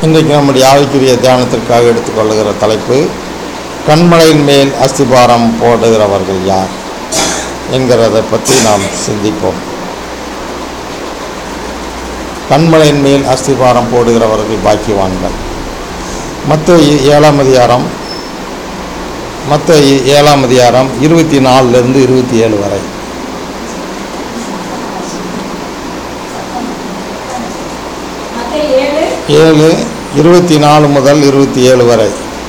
இன்றைக்கு நம்முடைய ஆவிக்குரிய தியானத்திற்காக எடுத்துக்கொள்ளுகிற தலைப்பு கண்மலையின் மேல் அஸ்திபாரம் போடுகிறவர்கள் யார் என்கிறதை பற்றி நாம் சிந்திப்போம் கண்மலையின் மேல் அஸ்திபாரம் போடுகிறவர்கள் பாக்கியவான்கள் மற்ற ஏழாம் அதிகாரம் மற்ற ஏழாம் அதிகாரம் இருபத்தி நாலுலேருந்து இருபத்தி ஏழு வரை மத்தேயு ஏழு ஏழு இருபத்தி நாலு முதல் இருபத்தி ஏழு வரை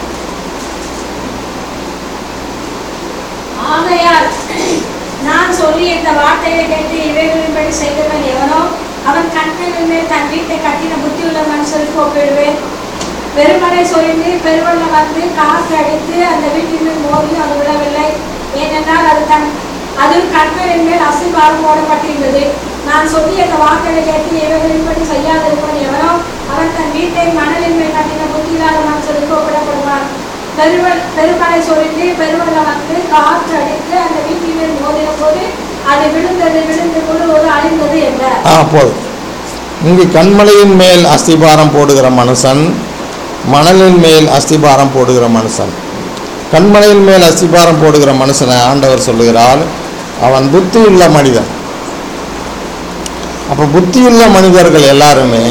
ஆகையால் நான் சொல்லி இந்த வார்த்தையை கேட்டு இவைகளின்படி செய்தவன் எவனோ அவன் கண்களின் மேல் தன் வீட்டை கட்டின புத்தியுள்ள மனுஷருக்கு ஒப்பிடுவேன் பெருமழை சொரிந்து பெருவெள்ளம் வந்து காற்று அடித்து அந்த வீட்டின் மேல் மோதி அது விழவில்லை ஏனென்றால் அது தன் அது கண்களின் மேல் அசிபாரம் போடப்பட்டிருந்தது நான் சொல்லி அந்த வார்த்தையை கேட்டு இவைகளின்படி செய்யாதிருப்பவன் எவனோ அவன் தன் வீட்டை மணலின் மேல் கட்டின புத்தியில்லாத மனுஷருக்கு ஒப்பிடப்படுவான் பெருவெள் பெருமழை சொரிந்து பெருவெள்ளம் வந்து காற்று அடித்து அந்த வீட்டின் மேல் மோதின போது அது விழுந்தது விழுந்து முழுவதும் அழிந்தது என்றார் ஆ போதும் இங்கு கண்மலையின் மேல் அஸ்திபாரம் போடுகிற மனுஷன் மணலின் மேல் அஸ்திபாரம் போடுகிற மனுஷன் கண்மலையின் மேல் அஸ்திபாரம் போடுகிற மனுஷனை ஆண்டவர் சொல்லுகிறார் அவன் புத்தியுள்ள மனிதன் அப்போ புத்தியுள்ள மனிதர்கள் எல்லாருமே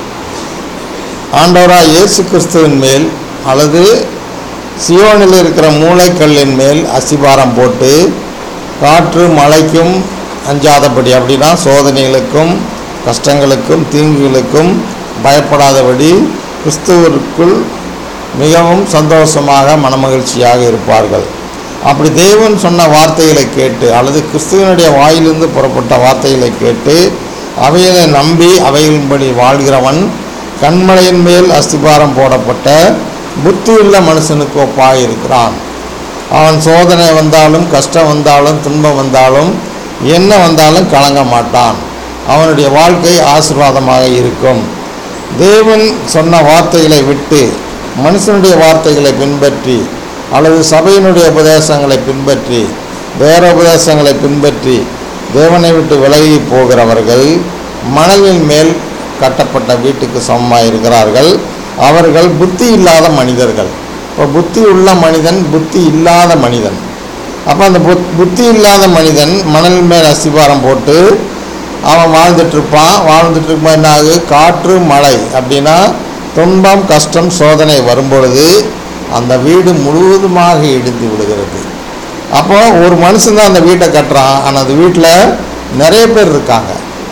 ஆண்டவராக இயேசு கிறிஸ்துவின் மேல் அல்லது சியோனில் இருக்கிற மூளைக்கல்லின் மேல் அஸ்திபாரம் போட்டு காற்று மழைக்கும் அஞ்சாதபடி அப்படின்னா சோதனைகளுக்கும் கஷ்டங்களுக்கும் தீங்குகளுக்கும் பயப்படாதபடி கிறிஸ்துவிற்குள் மிகவும் சந்தோஷமாக மனமகிழ்ச்சியாக இருப்பார்கள் அப்படி தேவன் சொன்ன வார்த்தைகளை கேட்டு அல்லது கிறிஸ்துவனுடைய வாயிலிருந்து புறப்பட்ட வார்த்தைகளை கேட்டு அவைகளை நம்பி அவைகளின்படி வாழ்கிறவன் கண்மலையின் மேல் அஸ்திபாரம் போடப்பட்ட புத்தியுள்ள மனுஷனுக்கு ஒப்பாக இருக்கிறான் அவன் சோதனை வந்தாலும் கஷ்டம் வந்தாலும் துன்பம் வந்தாலும் என்ன வந்தாலும் கலங்க மாட்டான் அவனுடைய வாழ்க்கை ஆசீர்வாதமாக இருக்கும் தேவன் சொன்ன வார்த்தைகளை விட்டு மனுஷனுடைய வார்த்தைகளை பின்பற்றி அல்லது சபையினுடைய உபதேசங்களை பின்பற்றி வேற உபதேசங்களை பின்பற்றி தேவனை விட்டு விலகி போகிறவர்கள் மணலின் மேல் கட்டப்பட்ட வீட்டுக்கு சமமாக இருக்கிறார்கள் அவர்கள் புத்தி இல்லாத மனிதர்கள் இப்போ புத்தி உள்ள மனிதன் புத்தி இல்லாத மனிதன் அப்போ அந்த புத் புத்தி இல்லாத மனிதன் மணல் மேல் அஸ்திபாரம் போட்டு அவன் வாழ்ந்துட்டு இருப்பான் வாழ்ந்துட்டு இருக்கும்போது என்ன ஆகுது காற்று மழை அப்படின்னா துன்பம் கஷ்டம் சோதனை வரும்பொழுது அந்த வீடு முழுவதுமாக இடிந்து விடுகிறது அப்போ ஒரு மனுஷன் தான் அந்த வீட்டை கட்டுறான் ஆனால் அந்த வீட்டில் நிறைய பேர் இருக்காங்க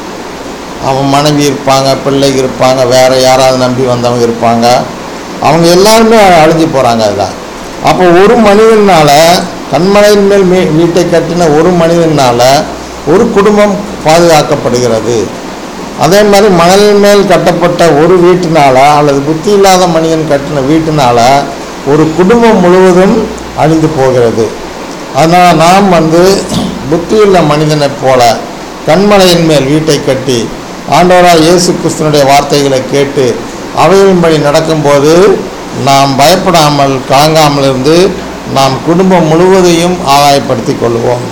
அவன் மனைவி இருப்பாங்க பிள்ளைங்க இருப்பாங்க வேறு யாராவது நம்பி வந்தவங்க இருப்பாங்க அவங்க எல்லாருமே அழிஞ்சு போகிறாங்க இதான் அப்போ ஒரு மனிதனால் கண்மலையின் மேல் மீ வீட்டை கட்டின ஒரு மனிதனால் ஒரு குடும்பம் பாதுகாக்கப்படுகிறது அதே மாதிரி மணலின் மேல் கட்டப்பட்ட ஒரு வீட்டினால அல்லது புத்தி இல்லாத மனிதன் கட்டின வீட்டினால ஒரு குடும்பம் முழுவதும் அழிந்து போகிறது அதனால் நாம் வந்து புத்தியுள்ள மனிதனைப் போல கண்மலையின் மேல் வீட்டை கட்டி ஆண்டவராக இயேசு கிறிஸ்தனுடைய வார்த்தைகளை கேட்டு அவைகளின்படி நடக்கும்போது நாம் பயப்படாமல் கலங்காமல் இருந்து நாம் குடும்பம் முழுவதையும் ஆதாயப்படுத்தி கொள்வோம்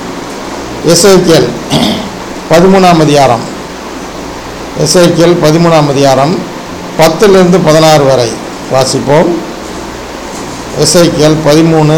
எஸ்ஐக்கியல் பதிமூணாம் அதிகாரம் எஸ்ஐக்கியல் பதிமூணாம் அதிகாரம் பத்துலேருந்து பதினாறு வரை வாசிப்போம் எஸ்ஐக்கியல் பதிமூணு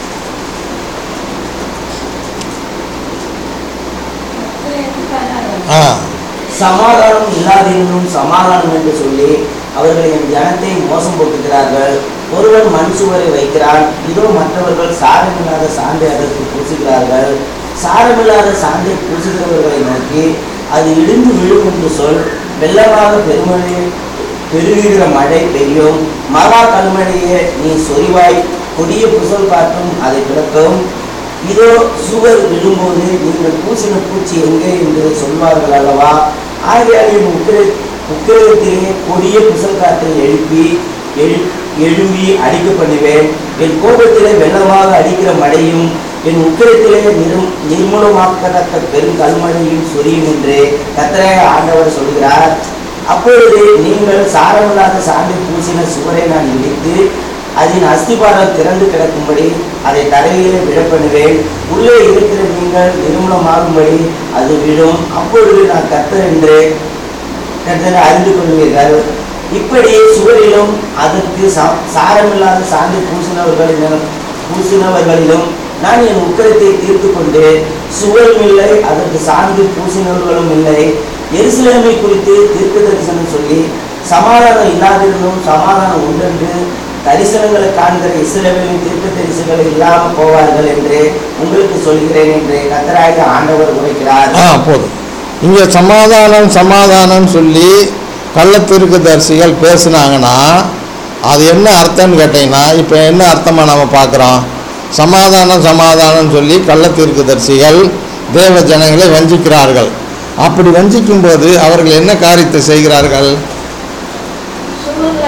ஆ சமாதானம் இல்லாதிருந்தும் சமாதானம் என்று சொல்லி அவர்கள் என் ஜனத்தை மோசம் போக்குகிறார்கள் ஒருவன் மண் சுவரை வைக்கிறான் இதோ மற்றவர்கள் சாரமில்லாத சாந்தை அதற்கு பூசுகிறார்கள் சாரமில்லாத சாந்தை பூசுகிறவர்களை நோக்கி அது இடிந்து விழும் என்று சொல் வெள்ளமாக பெருமழை பெருகிற மழை பெய்யும் மகா கல்மழையே நீ சொரிவாய் கொடிய புசல் காற்றும் அதை கிடக்கும் இதோ சுவர் விழும்போது நீங்கள் பூசின பூச்சி எங்கே என்று சொல்வார்கள் அல்லவா ஆகையால் என் உக்கிர உக்கிரகத்திலே கொடிய புசல் காற்றை எழுப்பி எழு எழும்பி அடிக்க பண்ணுவேன் என் கோபத்திலே வெள்ளமாக அடிக்கிற மழையும் என் உக்கிரத்திலே நிரும் நிர்மூலமாக்கத்தக்க பெரும் கல்மழையும் சொரியும் என்று கத்தராய ஆண்டவர் சொல்கிறார் அப்பொழுது நீங்கள் சாரமில்லாத சாந்தை பூசின சுவரை நான் இடித்து அதன் அஸ்திபாரம் திறந்து கிடக்கும்படி அதை தரையிலே விழப்பண்ணுவேன் உள்ளே இருக்கிற நீங்கள் நிர்மூலமாகும்படி அது விழும் அப்பொழுது நான் கர்த்தர் என்று கர்த்தரை அறிந்து கொள்வீர்கள் இப்படி சுவரிலும் அதற்கு சா- சாரமில்லாத சாந்து பூசினவர்களிலும் பூசினவர்களிலும் நான் என் உக்கரத்தை தீர்த்து கொண்டு சுவரும் இல்லை அதற்கு சார்ந்து பூசினவர்களும் இல்லை எருசலேமை குறித்து தீர்க்க தரிசனம் சொல்லி சமாதானம் இல்லாதிருந்தும் சமாதானம் உண்டென்று தரிசனங்களை காண்கிற இஸ்ரவேலின் தீர்க்க தரிசனங்கள் இல்லாமல் போவார்கள் என்று உங்களுக்கு சொல்கிறேன் என்று கத்தராகிய ஆண்டவர் உரைக்கிறார் ஆ போதும் இங்கே சமாதானம் சமாதானம் சொல்லி கள்ளத்திற்கு தரிசிகள் பேசுனாங்கன்னா அது என்ன அர்த்தம்னு கேட்டிங்கன்னா இப்போ என்ன அர்த்தமாக நம்ம பார்க்குறோம் சமாதானம் சமாதானம் சொல்லி கள்ளத்திற்கு தரிசிகள் தேவ ஜனங்களை வஞ்சிக்கிறார்கள் அப்படி வஞ்சிக்கும் போது அவர்கள் என்ன காரியத்தை செய்கிறார்கள் சுவர்ல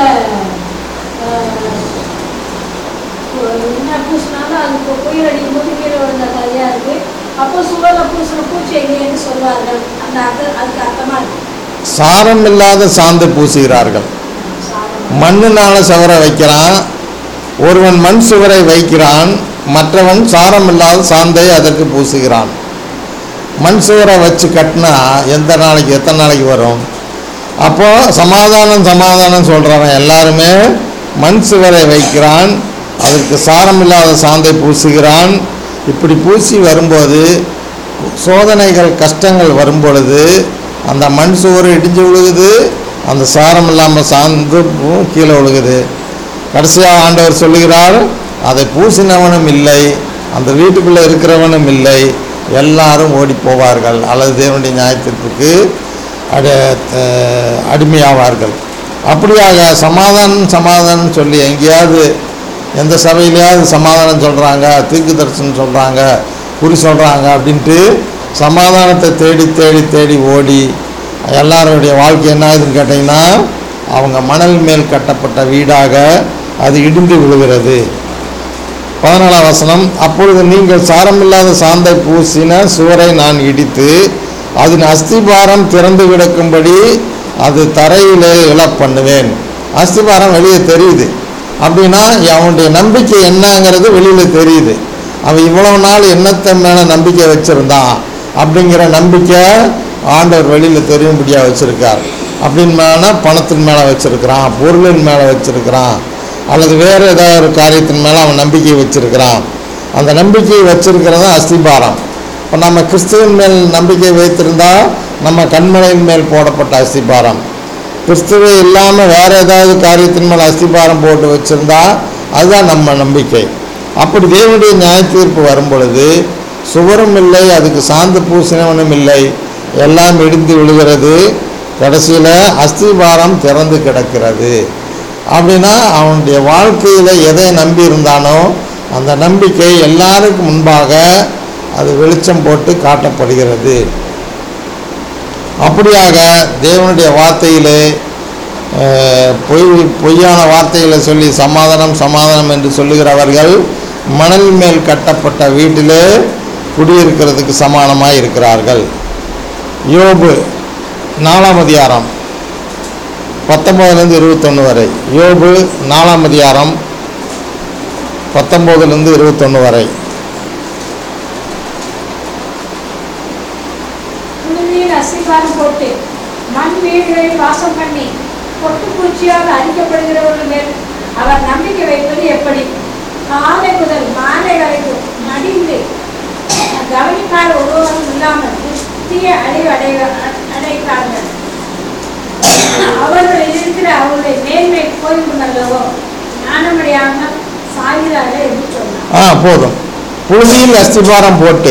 என்ன பூசினாலும் அது இப்போ புயல் அடிக்கும் போது கீழே விழுந்த கதையா இருக்கு அப்போ சுவர்ல பூசின பூச்சி எங்கேன்னு சொல்வார்கள் அந்த அர்த்தம் அதுக்கு அர்த்தமா இருக்கு சாரம் இல்லாத சாந்து பூசுகிறார்கள் சாதம் மண்ணினால சுவரை வைக்கிறான் ஒருவன் மண் சுவரை வைக்கிறான் மற்றவன் சாரம் இல்லாத சாந்தை அதற்கு பூசுகிறான் மண் சுவரை வச்சு கட்டினா எந்த நாளைக்கு எத்தனை நாளைக்கு வரும் அப்போ சமாதானம் சமாதானம் சொல்கிறவன் எல்லாருமே மண் சுவரை வைக்கிறான் அதற்கு சாரம் இல்லாத சாந்தை பூசுகிறான் இப்படி பூசி வரும்போது சோதனைகள் கஷ்டங்கள் வரும் பொழுது அந்த மண் சுவர் இடிஞ்சு விழுகுது அந்த சாரம் இல்லாமல் சார்ந்து பூ- கீழே விழுகுது கடைசியாக ஆண்டவர் சொல்லுகிறார் அதை பூசினவனும் இல்லை அந்த வீட்டுக்குள்ளே இருக்கிறவனும் இல்லை எல்லாரும் ஓடி போவார்கள் அல்லது தேவனுடைய நியாயத்திற்கு அட அஹ், அடிமையாவார்கள் அப்படியாக சமாதானம் சமாதானம் சொல்லி எங்கேயாவது எந்த சபையிலையாவது சமாதானம் சொல்கிறாங்க தீர்க்கு தரிசனம் சொல்கிறாங்க குறி சொல்கிறாங்க அப்படின்ட்டு சமாதானத்தை தேடி தேடி தேடி ஓடி எல்லாருடைய வாழ்க்கை என்ன ஆகுதுன்னு கேட்டிங்கன்னா அவங்க மணல் மேல் கட்டப்பட்ட வீடாக அது இடிந்து விழுகிறது பதினாலாம் வசனம் அப்பொழுது நீங்கள் சாரமில்லாத சாந்தை பூசின சுவரை நான் இடித்து அதன் அஸ்திபாரம் திறந்து கிடக்கும்படி அது தரையிலே இழப் பண்ணுவேன் அஸ்திபாரம் வெளியே தெரியுது அப்படின்னா அவனுடைய நம்பிக்கை என்னங்கிறது வெளியில் தெரியுது அவன் இவ்வளவு நாள் என்னத்தை மேலே நம்பிக்கை வச்சுருந்தான் அப்படிங்கிற நம்பிக்கை ஆண்டவர் வெளியில் தெரியும்படியாக வச்சுருக்கார் அப்படின்னு மேலே பணத்தின் மேலே வச்சுருக்கிறான் பொருளின் மேலே வச்சுருக்கிறான் அல்லது வேறு ஏதாவது ஒரு காரியத்தின் மேலே அவன் நம்பிக்கை வச்சிருக்கிறான் அந்த நம்பிக்கை வச்சிருக்கிறது அஸ்திபாரம் இப்போ நம்ம கிறிஸ்துவின் மேல் நம்பிக்கை வைத்திருந்தா நம்ம கண்மலையின் மேல் போடப்பட்ட அஸ்திபாரம் கிறிஸ்துவை இல்லாமல் வேறு ஏதாவது காரியத்தின் மேல் அஸ்திபாரம் போட்டு வச்சிருந்தா அதுதான் நம்ம நம்பிக்கை அப்படி தேவனுடைய நியாய தீர்ப்பு வரும் பொழுது சுவரும் இல்லை அதுக்கு சாந்து பூசினவனும் இல்லை எல்லாம் இடிந்து விழுகிறது கடைசியில் அஸ்திபாரம் திறந்து கிடக்கிறது அப்படின்னா அவனுடைய வாழ்க்கையில் எதை நம்பி இருந்தானோ அந்த நம்பிக்கை எல்லாருக்கும் முன்பாக அது வெளிச்சம் போட்டு காட்டப்படுகிறது அப்படியாக தேவனுடைய வார்த்தையிலே அஹ், பொய் பொய்யான வார்த்தைகளை சொல்லி சமாதானம் சமாதானம் என்று சொல்லுகிறவர்கள் மணல் மேல் கட்டப்பட்ட வீட்டிலே குடியிருக்கிறதுக்கு சமானமாக இருக்கிறார்கள் யோபு நாலாம் அதிகாரம் பத்தொம்போதுலேருந்து இருபத்தொன்று வரை யோபு நாலாம் அதிகாரம் பத்தொம்போதுலேருந்து இருபத்தொன்று வரை புழுதியில் அஸ்திபாரம் போட்டு மண் வீடுகளில் வாசம் பண்ணி பொட்டுப்பூச்சியால் அழிக்கப்படுகிறவர்கள் மேல் அவர் நம்பிக்கை வைப்பது எப்படி காலை முதல் மாலை வரைக்கும் மடிந்து கவனிக்காத ஒருவரும் இல்லாமல் நித்திய அழிவு அடைய அடைகிறார்கள் அவர்கள் இருக்கிற அவருடைய மேன்மை போய்விடும் ஞானமடையாமல் சாகிறார்கள் என்று சொன்னார் ஆ போதும் புழுதியில் அஸ்திபாரம் போட்டு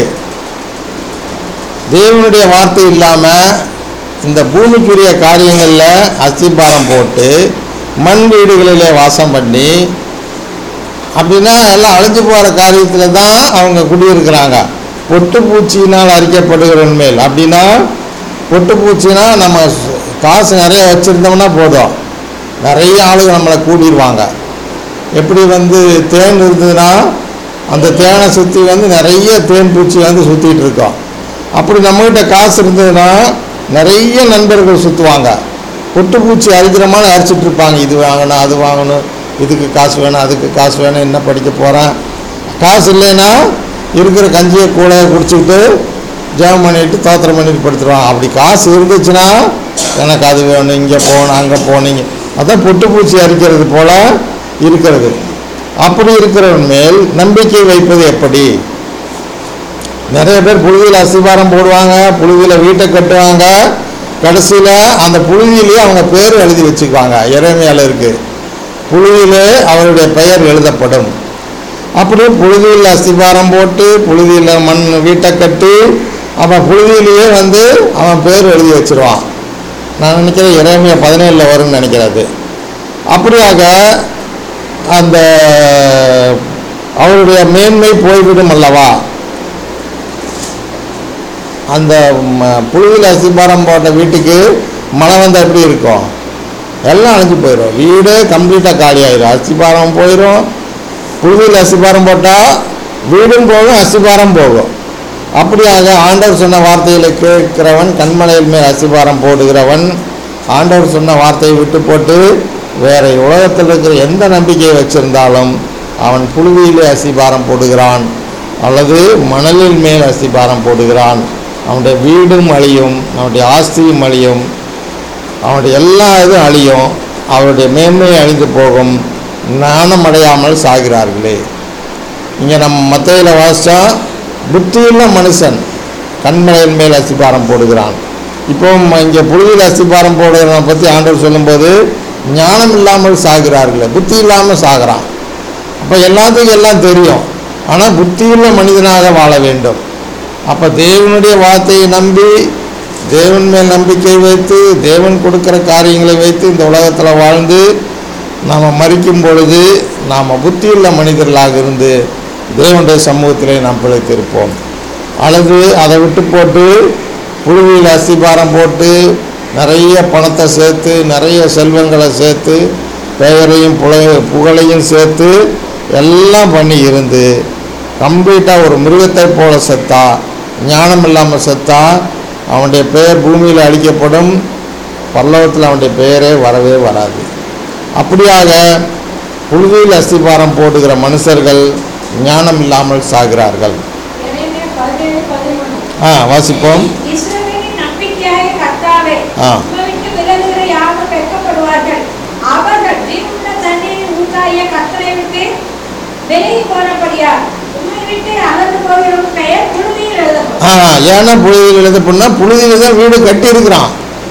தேவனுடைய வார்த்தை இல்லாமல் இந்த பூமிக்குரிய காரியங்களில் அஸ்திபாரம் போட்டு மண் வீடுகளிலே வாசம் பண்ணி அப்படின்னா எல்லாம் அழிஞ்சு போகிற காரியத்தில் தான் அவங்க குடியிருக்கிறாங்க பொட்டுப்பூச்சியினால் அரிக்கப்படுகிற மேல் அப்படின்னா பொட்டுப்பூச்சினா நம்ம சு- காசு நிறைய வச்சுருந்தோம்னா போதும் நிறைய ஆளுங்க நம்மளை கூடிடுவாங்க எப்படி வந்து தேன் இருந்ததுன்னா அந்த தேனை சுற்றி வந்து நிறைய தேன் பூச்சி வந்து சுற்றிட்டு இருக்கோம் அப்படி நம்மகிட்ட காசு இருந்ததுன்னா நிறைய நண்பர்கள் சுற்றுவாங்க பொட்டுப்பூச்சி அரிக்கிற மாதிரி அரிச்சிட்டு இருப்பாங்க இது வாங்கணும் அது வாங்கணும் இதுக்கு காசு வேணும் அதுக்கு காசு வேணும் என்ன படிக்க போகிறேன் காசு இல்லைன்னா இருக்கிற கஞ்சியை கூட குடிச்சிக்கிட்டு ஜெபம் பண்ணிட்டு தோத்திரம் பண்ணிட்டு படுத்துருவாங்க அப்படி காசு இருந்துச்சுன்னா எனக்கு அது வேணும் இங்கே போகணும் அங்கே போனீங்க அதான் பொட்டுப்பூச்சி அரிக்கிறது போல இருக்கிறது அப்படி இருக்கிறவன் மேல் நம்பிக்கை வைப்பது எப்படி நிறைய பேர் புழுதியில் அஸ்திபாரம் போடுவாங்க புழுதியில் வீட்டை கட்டுவாங்க கடைசியில் அந்த புழுதியிலேயே அவங்க பேர் எழுதி வச்சுக்குவாங்க இறைமையால் இருக்குது புழுதியிலே அவருடைய பெயர் எழுதப்படும் அப்படி புழுதியில் அஸ்திபாரம் போட்டு புழுதியில் மண் வீட்டை கட்டி அவன் புழுதியிலேயே வந்து அவன் பேர் எழுதி வச்சிருவான் நான் நினைக்கிறேன் இறைமையா பதினேழில் வரும்னு நினைக்கிறது அப்படியாக அந்த அவருடைய மேன்மை போய்விடும் அல்லவா அந்த ம- புழுதியில் அஸ்திபாரம் போட்ட வீட்டுக்கு மழை வந்தால் எப்படி இருக்கும் எல்லாம் அழிஞ்சு போயிடும் வீடே கம்ப்ளீட்டாக காலி ஆயிரும் அஸ்திபாரம் போயிடும் புழுதியில் அஸ்திபாரம் போட்டால் வீடும் போகும் அஸ்திபாரம் போகும் அப்படியாக ஆண்டவர் சொன்ன வார்த்தைகளை கேட்கிறவன் கண்மலையில் மேல் அஸ்திபாரம் போடுகிறவன் ஆண்டவர் சொன்ன வார்த்தையை விட்டு போட்டு வேற உலகத்தில் இருக்கிற எந்த நம்பிக்கையை வச்சிருந்தாலும் அவன் புழுதியிலே அஸ்திபாரம் போடுகிறான் அல்லது மணலில் மேல் அஸ்திபாரம் போடுகிறான் அவனுடைய வீடும் அழியும் அவனுடைய ஆஸ்தியும் அழியும் அவனுடைய எல்லா இதுவும் அழியும் அவருடைய மேன்மை அழிந்து போகும் ஞானம் அடையாமல் சாகிறார்களே இங்கே நம்ம மத்தையில் வாசித்தா புத்தியுள்ள மனுஷன் கண்மலையின் மேல் அஸ்திபாரம் போடுகிறான் இப்போ இங்கே புழுதியில் அஸ்திபாரம் போடுகிறவனை பற்றி ஆண்டவர் சொல்லும்போது ஞானம் இல்லாமல் சாகிறார்களே புத்தி இல்லாமல் சாகிறான் அப்போ எல்லாத்துக்கும் எல்லாம் தெரியும் ஆனால் புத்தியுள்ள மனிதனாக வாழ வேண்டும் அப்போ தேவனுடைய வார்த்தையை நம்பி தேவன் மேல் நம்பிக்கை வைத்து தேவன் கொடுக்கிற காரியங்களை வைத்து இந்த உலகத்தில் வாழ்ந்து நாம் மறிக்கும் பொழுது நாம் புத்தியுள்ள மனிதர்களாக இருந்து தேவனுடைய சமூகத்திலே நாம் பிழைத்திருப்போம் அல்லது அதை விட்டு போட்டு புழுவியில் அஸ்திபாரம் போட்டு நிறைய பணத்தை சேர்த்து நிறைய செல்வங்களை சேர்த்து பெயரையும் புல புகழையும் சேர்த்து எல்லாம் பண்ணி இருந்து கம்ப்ளீட்டாக ஒரு மிருகத்தை போல செத்தா ஞானம் இல்லாமல் செத்தா அவனுடைய பெயர் பூமியில் அழிக்கப்படும் பல்லவத்தில் அவனுடைய பெயரே வரவே வராது அப்படியாக புழுதியில் அஸ்திபாரம் போடுகிற மனுஷர்கள் ஞானம் இல்லாமல் சாகிறார்கள் எரேமியா பதினேழு பதினொன்று ஆ வாசிப்போம் இஸ்ரவேலின் நம்பிக்கையாய கர்த்தாவே ஆ. உம்மை விட்டு விலகுகிற யாரும் வெட்கப்படுவார்கள் அவர்கள் ஜீவனுள்ள தண்ணீரின் ஊற்றாய கர்த்தரை விட்டு விலகி போனபடியால் உம்மை விட்டு அகன்று போகிற உன் பெயர் புழுதியில் எழுதப்படும் ஆ ஏன்னா புழுதியில் எழுதப்படுனா புழுதியில் தான் வீடு கட்டி இருக்கிறான்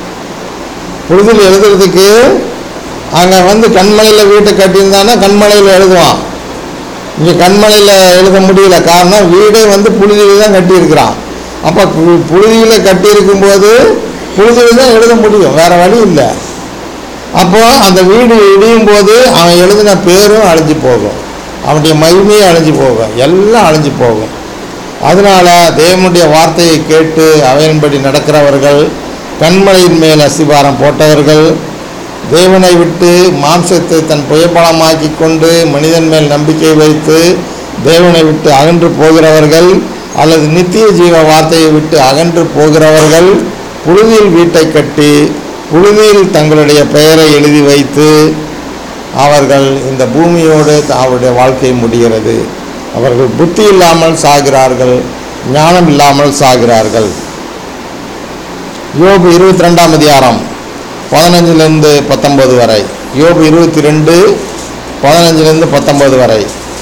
புழுதியில் எழுதுறதுக்கு அங்கே வந்து கண்மலையில் வீட்டை கட்டியிருந்தானா கண்மலையில் எழுதுவான் இங்கே கண்மலையில் எழுத முடியல காரணம் வீடே வந்து புழுதியில் தான் கட்டியிருக்கிறான் அப்போ பு- புழுதியில் கட்டியிருக்கும்போது புழுதியில் தான் எழுத முடியும் வேறு வழி இல்லை அப்போ அந்த வீடு இடியும் போது அவன் எழுதின பேரும் அழிஞ்சு போகும் அவனுடைய மகிமையும் அழிஞ்சு போகும் எல்லாம் அழிஞ்சு போகும் அதனால தேவனுடைய வார்த்தையை கேட்டு அவையின்படி நடக்கிறவர்கள் கண்மலையின் மேல் அசிபாரம் போட்டவர்கள் தேவனை விட்டு மாம்சத்தை தன் புயபலமாக்கி கொண்டு மனிதன் மேல் நம்பிக்கை வைத்து தேவனை விட்டு அகன்று போகிறவர்கள் அல்லது நித்திய ஜீவ வார்த்தையை விட்டு அகன்று போகிறவர்கள் புழுதியில் வீட்டை கட்டி புழுதியில் தங்களுடைய பெயரை எழுதி வைத்து அவர்கள் இந்த பூமியோடு அவருடைய வாழ்க்கை முடிகிறது அவர்கள் புத்தி இல்லாமல் சாகிறார்கள் ஞானம் இல்லாமல் சாகிறார்கள் யோபு இருபத்தி ரெண்டாம் அதிகாரம் பதினஞ்சிலிருந்து பத்தொன்பது வரை யோபு இருபத்தி ரெண்டு பதினஞ்சிலிருந்து பத்தொன்பது வரை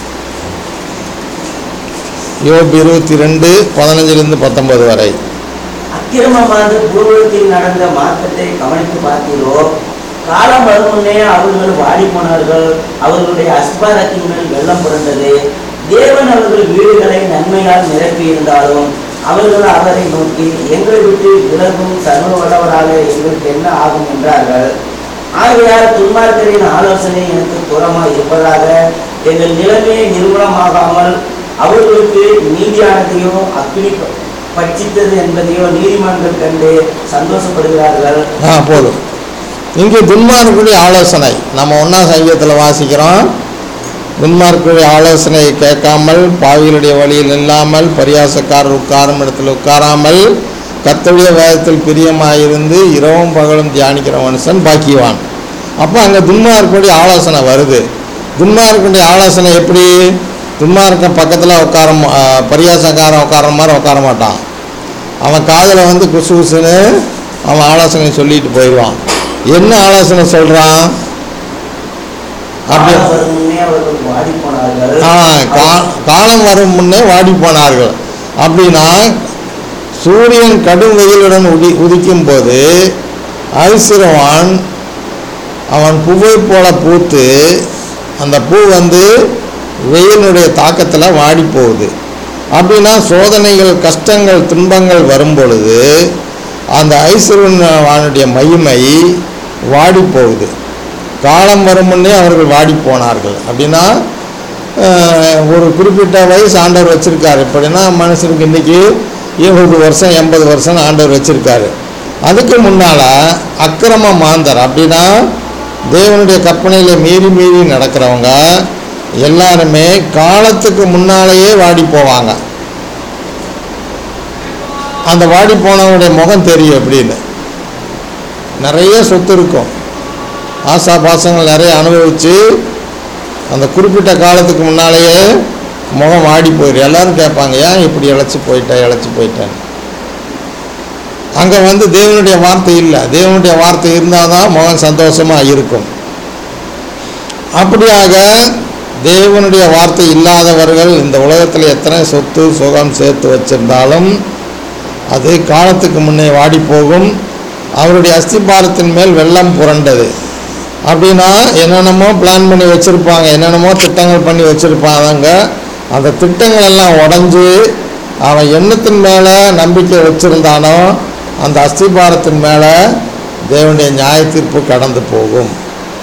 யோபு இருபத்தி ரெண்டு பதினஞ்சிலிருந்து பத்தொன்பது வரை அக்கிரமமானது பூர்வத்தில் நடந்த மாற்றத்தை கவனித்து பார்த்தீரோ காலம் வரும் முன்னே அவர்கள் வாடி போனார்கள் அவர்களுடைய அஸ்பாரத்தின் மேல் வெள்ளம் புரண்டது தேவன் அவர்கள் வீடுகளை நன்மையால் நிரப்பி இருந்தாலும் அவர்கள் அவரை நோக்கி எங்களை விட்டு விலகும் சர்வ வல்லவராக எங்களுக்கு என்ன ஆகும் என்றார்கள் ஆகையால் துன்மார்க்கரின் ஆலோசனை எனக்கு தூரமாக இருப்பதாக எங்கள் நிலைமையை நிர்மூலமாகாமல் அவர்களுக்கு நீதியானதையோ அக்னி ப- பட்சித்தது என்பதையோ நீதிமன்றம் கண்டு சந்தோஷப்படுகிறார்கள் ஆ போதும் இங்கே துன்மார்க்குடைய ஆலோசனை நம்ம ஒன்றாம் சங்கீதத்தில் வாசிக்கிறோம் துன்மார்க்குடைய ஆலோசனையை கேட்காமல் பாவிகளுடைய வழியில் இல்லாமல் பரியாசக்காரர் உட்காரும் இடத்துல உட்காராமல் கர்த்தருடைய வேதத்தில் பிரியமாயிருந்து இரவும் பகலும் தியானிக்கிற மனுஷன் பாக்கியவான் அப்போ அங்கே துன்மார்க்குடைய ஆலோசனை வருது துன்மார்க்குடைய ஆலோசனை எப்படி துன்மார்க்கன் பக்கத்தில் உட்கார மா- ஆ, பரியாசக்காரன் உட்கார மாதிரி உட்கார மாட்டான் அவன் காதில் வந்து குசு குசுன்னு அவன் ஆலோசனை சொல்லிட்டு போயிடுவான் என்ன ஆலோசனை சொல்கிறான் வயதானவர்கள் வாடி போனார்கள் ஆ, கா- காலம் வரும் முன்னே வாடி போனார்கள் அப்படின்னா சூரியன் கடும் வெயிலுடன் உதி உதிக்கும் போது ஐசிரவான் அவன் பூவை போல பூத்து அந்த பூ வந்து வெயிலுடைய தாக்கத்தில் வாடி போகுது அப்படின்னா சோதனைகள் கஷ்டங்கள் துன்பங்கள் வரும் பொழுது அந்த ஐஸ்வரனுடைய மகிமை வாடி போகுது காலம் வரும் முன்னே அவர்கள் வாடி போனார்கள் அப்படின்னா அஹ், ஒரு குறிப்பிட்ட வயசு ஆண்டவர் வச்சிருக்காரு எப்படின்னா மனுஷனுக்கு இன்னைக்கு இருபது வருஷம் எண்பது வருஷம் ஆண்டவர் வச்சிருக்காரு அதுக்கு முன்னால அக்கிரம மாந்தர் அப்படின்னா தேவனுடைய கற்பனையில மீறி மீறி நடக்கிறவங்க எல்லாருமே காலத்துக்கு முன்னாலேயே வாடி போவாங்க அந்த வாடி போனவனுடைய முகம் தெரியும் எப்படின்னு நிறைய சொத்து இருக்கும் ஆசா பாசங்கள் நிறைய அனுபவித்து அந்த குறிப்பிட்ட காலத்துக்கு முன்னாலேயே முகம் வாடி போயிடும் எல்லாரும் கேட்பாங்க ஏன் இப்படி இழைச்சி போயிட்டேன் இழைச்சி போயிட்டேன் அங்கே வந்து தேவனுடைய வார்த்தை இல்லை தேவனுடைய வார்த்தை இருந்தால் தான் முகம் சந்தோஷமாக இருக்கும் அப்படியாக தேவனுடைய வார்த்தை இல்லாதவர்கள் இந்த உலகத்தில் எத்தனை சொத்து சுகம் சேர்த்து வச்சிருந்தாலும் அது காலத்துக்கு முன்னே வாடி போகும் அவருடைய அஸ்திபாரத்தின் மேல் வெள்ளம் புரண்டது அப்படின்னா என்னென்னமோ பிளான் பண்ணி வச்சுருப்பாங்க என்னென்னமோ திட்டங்கள் பண்ணி வச்சுருப்பாங்க அந்த திட்டங்கள் எல்லாம் உடஞ்சி அவன் எண்ணத்தின் மேலே நம்பிக்கை வச்சுருந்தானோ அந்த அஸ்திபாரத்தின் மேலே தேவனுடைய நியாய தீர்ப்பு கடந்து போகும்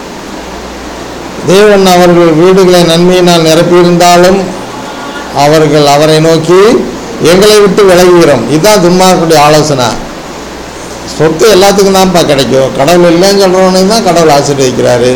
தேவன் அவர்கள் வீடுகளை நன்மையினால் நிரப்பியிருந்தாலும் அவர்கள் அவரை நோக்கி எங்களை விட்டு விலகுகிறோம் இதுதான் துன்மார்க்குடைய ஆலோசனை சொத்து எல்லாத்துக்கும் தான்ப்பா கிடைக்கும் கடவுள் இல்லைன்னு சொல்கிறவனையும் தான் கடவுள் ஆசீர்வதிக்கிறாரு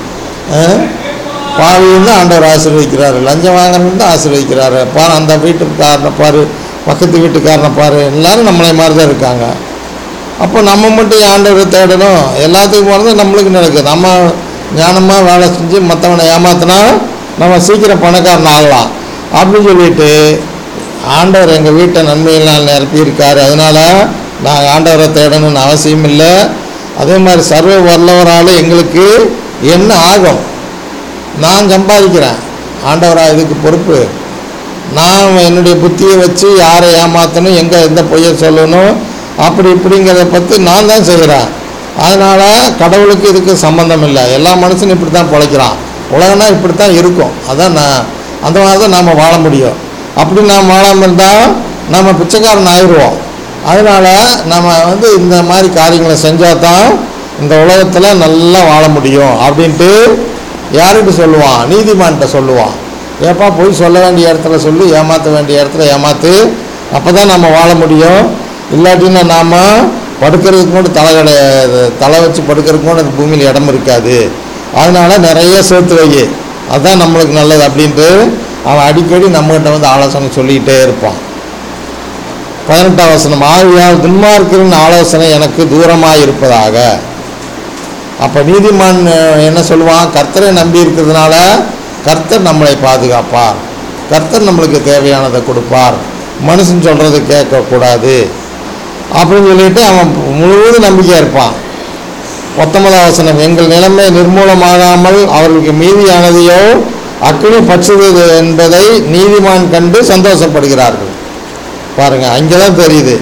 பாவியும் தான் ஆண்டவர் ஆசீர்வதிக்கிறாரு லஞ்சம் வாங்குறவங்க தான் ஆசீர்வதிக்கிறாரு பாரு அந்த வீட்டுக்காரனை பாரு பக்கத்து வீட்டுக்காரனை பாரு எல்லாரும் நம்மளை மாதிரி தான் இருக்காங்க அப்போ நம்ம மட்டும் ஏன் ஆண்டவரை தேடணும் எல்லாத்துக்கும் போகிறது நம்மளுக்கு நடக்குது நம்ம ஞானமாக வேலை செஞ்சு மற்றவனை ஏமாத்தினா நம்ம சீக்கிரம் பணக்காரன் ஆகலாம் அப்படின்னு சொல்லிட்டு ஆண்டவர் எங்கள் வீட்டை நன்மையினால் நிரப்பியிருக்காரு அதனால் நாங்கள் ஆண்டவரை தேடணும்னு அவசியம் இல்லை அதே மாதிரி சர்வ வல்லவரால் எங்களுக்கு என்ன ஆகும் நான் சம்பாதிக்கிறேன் ஆண்டவரா இதுக்கு பொறுப்பு நான் என்னுடைய புத்தியை வச்சு யாரை ஏமாற்றணும் எங்கே எந்த பொய்யை சொல்லணும் அப்படி இப்படிங்கிறத பற்றி நான் தான் செய்கிறேன் அதனால் கடவுளுக்கு இதுக்கு சம்மந்தம் இல்லை எல்லா மனுஷனும் இப்படி தான் பிழைக்கிறான் உலகம்னா இப்படி தான் இருக்கும் அதான் நான் அந்த மாதிரி தான் நாம் வாழ முடியும் அப்படி நாம் வாழாமல் இருந்தால் நம்ம பிச்சைக்காரன் ஆயிடுவோம் அதனால் நம்ம வந்து இந்த மாதிரி காரியங்களை செஞ்சால் தான் இந்த உலகத்தில் நல்லா வாழ முடியும் அப்படின்ட்டு யார்கிட்ட சொல்லுவான் நீதிமான்கிட்ட சொல்லுவான் ஏப்பா போய் சொல்ல வேண்டிய இடத்துல சொல்லி ஏமாற்ற வேண்டிய இடத்துல ஏமாத்து அப்போ தான் நம்ம வாழ முடியும் இல்லாட்டின்னா நாம் படுக்கிறதுக்கு கூட தலை கிடையாது தலை வச்சு படுக்கிறதுக்கு கூட அந்த பூமியில் இடம் இருக்காது அதனால் நிறைய சேர்த்து வை அதுதான் நம்மளுக்கு நல்லது அப்படின்ட்டு அவன் அடிக்கடி நம்மகிட்ட வந்து ஆலோசனை சொல்லிக்கிட்டே இருப்பான் பதினெட்டாம் வசனம் ஆவியால் துன்மார்க்கரின் ஆலோசனை எனக்கு தூரமாக இருப்பதாக அப்போ நீதிமான் அஹ், என்ன சொல்லுவான் கர்த்தரை நம்பி இருக்கிறதுனால கர்த்தர் நம்மளை பாதுகாப்பார் கர்த்தர் நம்மளுக்கு தேவையானதை கொடுப்பார் மனுஷன் சொல்கிறத கேட்கக்கூடாது அப்படின்னு சொல்லிட்டு அவன் முழுவதும் நம்பிக்கையாக இருப்பான் பத்தொன்பதாம் வசனம் எங்கள் நிலைமை நிர்மூலமாகாமல் அவர்களுக்கு மீதியானதையோ அக்கினி பற்றுவது என்பதை நீதிமான் கண்டு சந்தோஷப்படுகிறார்கள் பாருங்க அங்கே தான் தெரியுது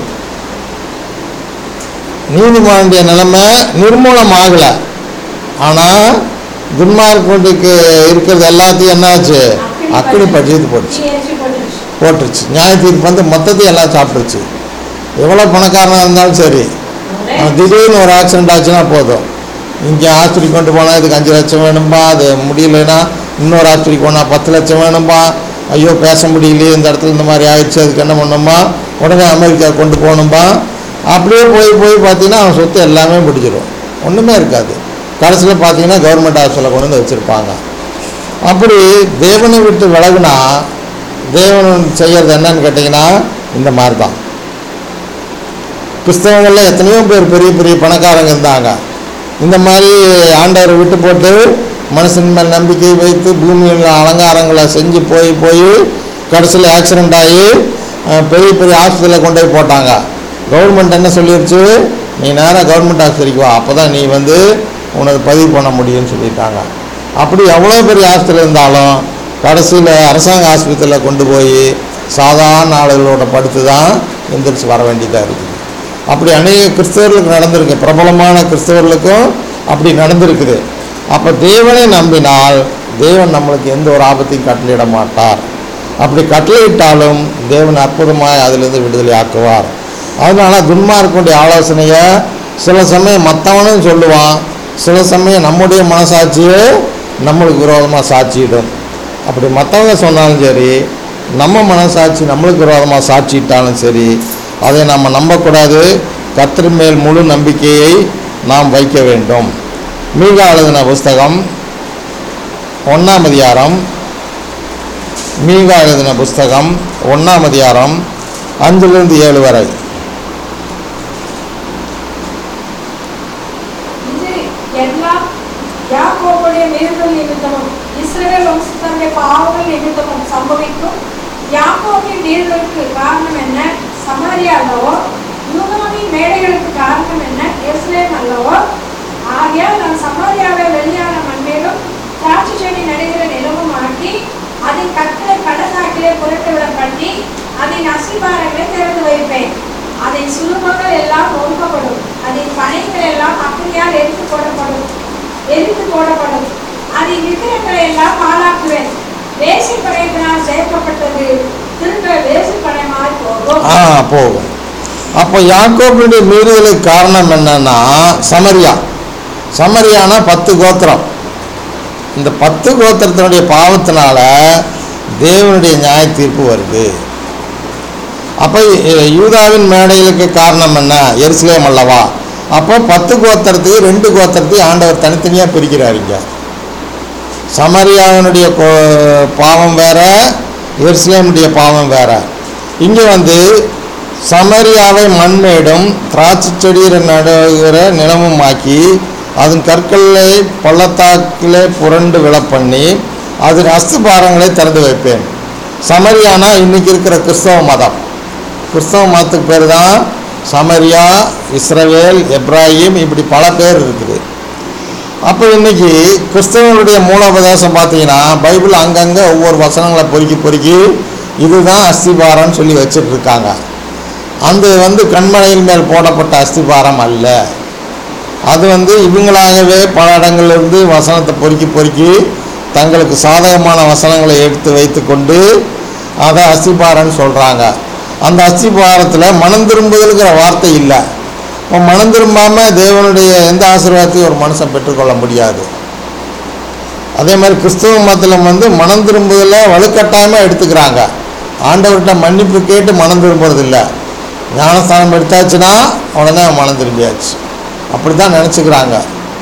நீதிமானுடைய நிலைமை நிர்மூலம் ஆகலை ஆனால் துன்மார்க்கத்துக்கு இருக்கிறது எல்லாத்தையும் என்னாச்சு அக்கினி பற்றியது போட்டுச்சு எரிச்சு போட்டுருச்சு போட்டுருச்சு நியாய தீர்ப்பு வந்து மொத்தத்தையும் எல்லாம் சாப்பிட்டுருச்சு எவ்வளோ பணக்காரனாக இருந்தாலும் சரி அவன் திடீர்னு ஒரு ஆக்சிடென்ட் ஆச்சுன்னா போதும் இங்கே ஆஸ்பத்திரி கொண்டு போனால் இதுக்கு அஞ்சு லட்சம் வேணும்பா அது முடியலைன்னா இன்னொரு ஆஸ்பத்திரிக்கு போனால் பத்து லட்சம் வேணும்பா ஐயோ பேச முடியலையே இந்த இடத்துல இந்த மாதிரி ஆயிடுச்சு அதுக்கு என்ன பண்ணும்பா உடனே அமெரிக்கா கொண்டு போகணும்பா அப்படியே போய் போய் பார்த்தீங்கன்னா அவன் சொத்து எல்லாமே பிடிச்சிடும் ஒன்றுமே இருக்காது கடைசியில் பார்த்தீங்கன்னா கவர்மெண்ட் ஹாஸ்பிட்டலில் கொண்டு வந்து வச்சுருப்பாங்க அப்படி தேவனை விட்டு விலகுனா தேவன் செய்யறது என்னன்னு கேட்டிங்கன்னா இந்த மாதிரி தான் கிறிஸ்தவங்களில் எத்தனையோ பேர் பெரிய பெரிய பணக்காரங்க இருந்தாங்க இந்த மாதிரி ஆண்டவரை விட்டு போட்டு மனுஷன் மேல் நம்பிக்கை வைத்து பூமியில் அலங்காரங்களை செஞ்சு போய் போய் கடைசியில் ஆக்சிடெண்ட் ஆகி அஹ், பெரிய பெரிய ஆஸ்பத்திரியில் கொண்டு போய் போட்டாங்க கவர்மெண்ட் என்ன சொல்லிருச்சு நீ நேராக கவர்மெண்ட் ஆஸ்பத்திரிக்கு வா அப்போ தான் நீ வந்து உனக்கு பதிவு பண்ண முடியும்னு சொல்லிட்டாங்க அப்படி எவ்வளோ பெரிய ஆஸ்பத்திரி இருந்தாலும் கடைசியில் அரசாங்க ஆஸ்பத்திரியில் கொண்டு போய் சாதாரண ஆளுகளோட படுத்து தான் எந்திரிச்சு வர வேண்டியதாக இருக்குது அப்படி அநேக கிறிஸ்தவர்களுக்கு நடந்திருக்கு பிரபலமான கிறிஸ்தவர்களுக்கும் அப்படி நடந்திருக்குது அப்போ தேவனை நம்பினால் தேவன் நம்மளுக்கு எந்த ஒரு ஆபத்தையும் கட்டளையிட மாட்டார் அப்படி கட்டளையிட்டாலும் தேவன் அற்புதமாய் அதிலிருந்து விடுதலை ஆக்குவார் அதனால துன்மார்க்குடைய ஆலோசனையை சில சமயம் மற்றவனும் சொல்லுவான் சில சமயம் நம்முடைய மனசாட்சியே நம்மளுக்கு விரோதமாக சாட்சியிடும் அப்படி மற்றவங்க சொன்னாலும் சரி நம்ம மனசாட்சி நம்மளுக்கு விரோதமாக சாட்சியிட்டாலும் சரி அதை நம்ம நம்பக்கூடாது கர்த்தர் மேல் முழு நம்பிக்கையை நாம் வைக்க வேண்டும் மீகா எழுதின புஸ்தகம் ஒன்றாம் அதிகாரம் மீகா எழுதின புஸ்தகம் ஒன்றாம் அதிகாரம் அஞ்சிலிருந்து ஏழு வரை இது எல்லாம் யாக்கோபுடைய மீறுதல் நிமித்தமும் இஸ்ரவேல் வம்சத்தருடைய பாவங்கள் நிமித்தமும் சம்பவிக்கும் யாக்கோபின் மீறுதலுக்கு காரணம் என்ன சமாரியா அல்லவோ யூதாவின் மேடைகளுக்கு காரணம் என்ன எருசலேம் அல்லவோ ஆகையால் நான் சமாரியாவை வெளியான மண்மேலும் திராட்சை செடி நடுகிற நிலவும் ஆக்கி அதன் கற்களை கடற்காட்டிலே புரட்டுவிட பண்ணி அதன் அசிபாரங்களை திறந்து வைப்பேன் அதன் சுரூபங்கள் எல்லாம் நோக்கப்படும் அதன் பனைகள் எல்லாம் அக்னியால் எரித்து போடப்படும் எரித்து போடப்படும் அதன் விக்கிரங்களை எல்லாம் பாழாக்குவேன் வேசி படையினால் சேர்க்கப்பட்டது திரும்ப வேசி படையமாய் போகும் ஆ போகும் அப்போ யாக்கோபுடைய மீறுதலுக்கு காரணம் என்னன்னா சமரியா சமரியானா பத்து கோத்திரம் இந்த பத்து கோத்திரத்தினுடைய பாவத்தினால தேவனுடைய நியாய தீர்ப்பு வருது அப்போ யூதாவின் மேடைகளுக்கு காரணம் என்ன எருசலேம் அல்லவா அப்போ பத்து கோத்திரத்துக்கு ரெண்டு கோத்திரத்தையும் ஆண்டவர் தனித்தனியாக பிரிக்கிறாருங்க சமரியாவினுடைய கோ- பாவம் வேற எருசலேமுடைய பாவம் வேற இங்கே வந்து சமரியாவை மண்மேடும் திராட்சை செடியிற நடுகிற நிலமும் ஆக்கி அதன் கற்களை பள்ளத்தாக்கிலே புரண்டு விழ பண்ணி அதன் அஸ்திபாரங்களை திறந்து வைப்பேன் சமரியானா இன்னைக்கு இருக்கிற கிறிஸ்தவ மதம் கிறிஸ்தவ மதத்துக்கு பேர் தான் சமரியா இஸ்ரவேல் எப்ராஹிம் இப்படி பல பேர் இருக்குது அப்போ இன்னைக்கு கிறிஸ்தவனுடைய மூலோபதேசம் பார்த்தீங்கன்னா பைபிள் அங்கங்கே ஒவ்வொரு வசனங்களை பொறுக்கி பொறுக்கி இதுதான் அஸ்திபாரம்னு சொல்லி வச்சுட்டு இருக்காங்க அந்த வந்து கண்மலையின் மேல் போடப்பட்ட அஸ்திபாரம் அல்ல அது வந்து இவங்களாகவே பல இடங்கள்லேருந்து வசனத்தை பொறுக்கி பொறுக்கி தங்களுக்கு சாதகமான வசனங்களை எடுத்து வைத்துக்கொண்டு அதை அஸ்திபாரம்னு சொல்கிறாங்க அந்த அஸ்திபாரத்தில் மனம் திரும்புதலுங்கிற வார்த்தை இல்லை இப்போ மனம் திரும்பாமல் தேவனுடைய எந்த ஆசீர்வாதத்தையும் ஒரு மனுஷன் பெற்றுக்கொள்ள முடியாது அதே மாதிரி கிறிஸ்தவ மதத்தில் வந்து மனம் திரும்புதலை வலுக்கட்டாயமாக எடுத்துக்கிறாங்க ஆண்டவர்கிட்ட மன்னிப்பு கேட்டு மனம் திரும்புறது இல்லை ஞானஸ்தானம் எடுத்தாச்சுன்னா உடனே மனம் திரும்பியாச்சு அப்படி தான் நினச்சிக்கிறாங்க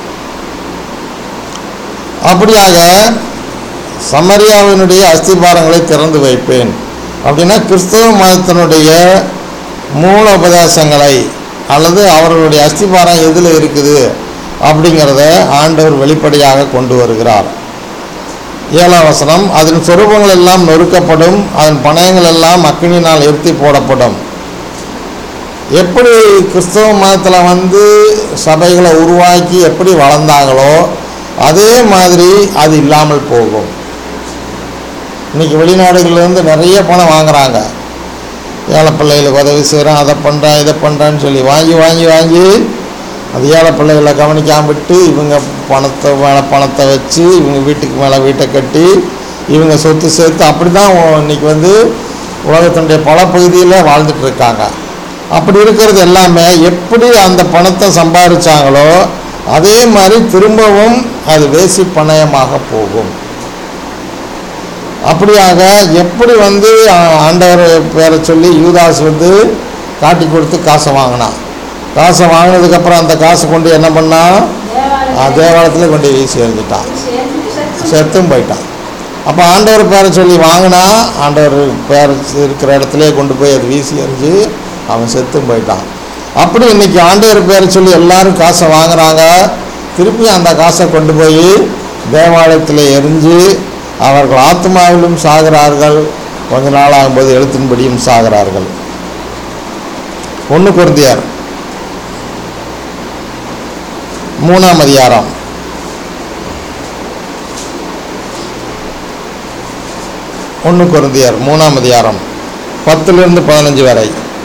அப்படியாக சமரியாவினுடைய அஸ்திபாரங்களை திறந்து வைப்பேன் அப்படின்னா கிறிஸ்தவ மதத்தினுடைய மூல உபதேசங்களை அல்லது அவர்களுடைய அஸ்திபாரம் எதில் இருக்குது அப்படிங்கிறத ஆண்டவர் வெளிப்படையாக கொண்டு வருகிறார் ஏழாம் வசனம் அதன் சொரூபங்கள் எல்லாம் நொறுக்கப்படும் அதன் பணயங்கள் எல்லாம் அக்கினினால் எரித்தி போடப்படும் எப்படி கிறிஸ்தவ மதத்தில் வந்து சபைகளை உருவாக்கி எப்படி வளர்ந்தாங்களோ அதே மாதிரி அது இல்லாமல் போகும் இன்னைக்கு வெளிநாடுகள்லேருந்து நிறைய பணம் வாங்குறாங்க ஏழை பிள்ளைகளுக்கு உதவி செய்கிறேன் அதை பண்ணுறேன் இதை பண்ணுறேன்னு சொல்லி வாங்கி வாங்கி வாங்கி அது ஏழை பிள்ளைகளை கவனிக்காம விட்டு இவங்க பணத்தை மேலே பணத்தை வச்சு இவங்க வீட்டுக்கு மேலே வீட்டை கட்டி இவங்க சொத்து சேர்த்து அப்படி தான் இன்னைக்கு வந்து உலகத்தினுடைய பல பகுதியில் வாழ்ந்துட்டு இருக்காங்க அப்படி இருக்கிறது எல்லாமே எப்படி அந்த பணத்தை சம்பாதிச்சாங்களோ அதே மாதிரி திரும்பவும் அது வேசி பணயமாக போகும் அப்படியாக எப்படி வந்து ஆ- ஆண்டவர் பேரை சொல்லி யூதாஸ் வந்து காட்டி கொடுத்து காசை வாங்கினான் காசை வாங்கினதுக்கப்புறம் அந்த காசை கொண்டு என்ன பண்ணான் தேவாலயத்தில் கொண்டு வீசி எறிஞ்சிட்டான் செத்தும் போயிட்டான் அப்போ ஆண்டவர் பேரை சொல்லி வாங்கினா ஆண்டவர் பேர் இருக்கிற இடத்துலயே கொண்டு போய் அது வீசி எறிஞ்சு அவன் செத்தும் போயிட்டான் அப்படி இன்னைக்கு ஆண்டவர் பேரை சொல்லி எல்லாரும் காசை வாங்குறாங்க திருப்பி அந்த காசை கொண்டு போய் தேவாலயத்தில் எரிஞ்சு அவர்கள் ஆத்மாவிலும் சாகிறார்கள் கொஞ்ச நாள் ஆகும்போது எழுத்தின்படியும் சாகிறார்கள் ஒன்று குருந்தியார் மூணாம் அதிகாரம் ஒன்று குருந்தியர் மூணாம் அதிகாரம் பத்துலேருந்து பதினஞ்சு வரை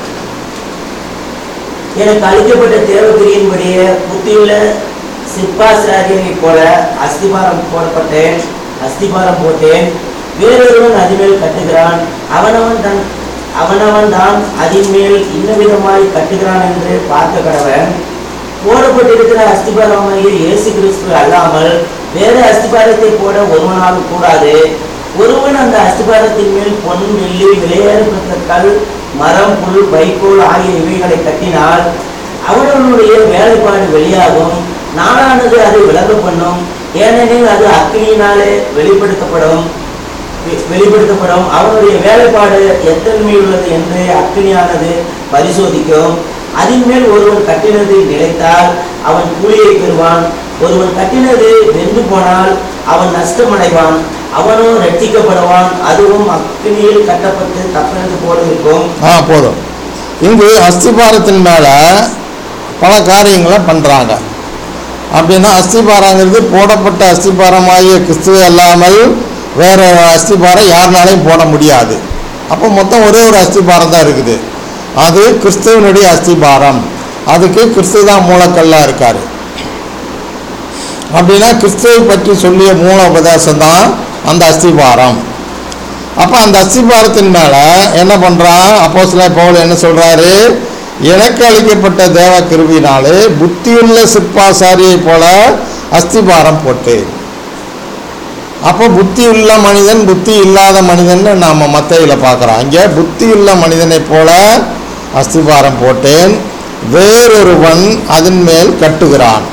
எனக்கு அளிக்கப்பட்ட தேவகிரியின்படியே புத்தியுள்ள சிற்பாசிரியரைப் போல அஸ்திபாரம் போடப்பட்டேன் அஸ்திபாரம் போட்டேன் வேறொருவன் அதின்மேல் கட்டுகிறான் அவனவன் தன் அவனவன் தான் அதின்மேல் இன்னவிதமாய் கட்டுகிறான் என்று பார்க்க கடவன் போடப்பட்டிருக்கிற அஸ்திபாரமாகிய இயேசு கிறிஸ்து அல்லாமல் வேறு அஸ்திபாரத்தை போட ஒருவனாலும் கூடாது ஒருவன் அந்த அஸ்திபாரத்தின் மேல் பொன் வெள்ளி விலையேறப்பட்ட கல் மரம் புல் வைக்கோல் ஆகிய இவைகளை கட்டினால் அவனவனுடைய வேலைப்பாடு வெளியாகும் நாளானது அதை விளங்க பண்ணும் ஏனெனில் அது அக்கினியினாலே வெளிப்படுத்தப்படும் வெ- வெளிப்படுத்தப்படும் அவனுடைய வேலைப்பாடு எத்தன்மை உள்ளது என்று அக்கினியானது பரிசோதிக்கும் அதின் மேல் ஒருவன் கட்டினது நிலைத்தால் அவன் கூலியை பெறுவான் ஒருவன் கட்டினது வெந்து போனால் அவன் நஷ்டமடைவான் அவனோ ரட்சிக்கப்படுவான் அதுவும் அக்கினியில் கட்டப்பட்டு தப்பினது போல இருக்கும் ஆ போதும் இங்கு அஸ்திபாரத்தின் மேலே பல காரியங்களை பண்ணுறாங்க அப்படின்னா அஸ்திபாரங்கிறது போடப்பட்ட அஸ்திபாரமாகிய கிறிஸ்துவ அல்லாமல் வேற ஒரு அஸ்திபாரம் யாருனாலையும் போட முடியாது அப்போ மொத்தம் ஒரே ஒரு அஸ்திபாரம் தான் இருக்குது அது கிறிஸ்துவனுடைய அஸ்திபாரம் அதுக்கு கிறிஸ்து தான் மூலக்கல்லாக இருக்கார் அப்படின்னா கிறிஸ்துவை பற்றி சொல்லிய மூல உபதேசம் தான் அந்த அஸ்திபாரம் அப்போ அந்த அஸ்திபாரத்தின் மேலே என்ன பண்ணுறான் அப்போ சில பவுல் என்ன சொல்கிறாரு எனக்கு அளிக்கப்பட்ட தேவ கிருபினாலே புத்தியுள்ள சிற்பாசாரியை போல அஸ்திபாரம் போட்டேன் அப்போ புத்தி உள்ள மனிதன் புத்தி இல்லாத மனிதன் நாம் மத்தையில் பார்க்குறோம் அங்கே புத்தி உள்ள மனிதனைப் போல அஸ்திபாரம் போட்டேன் வேறொருவன் அதன் மேல் கட்டுகிறான்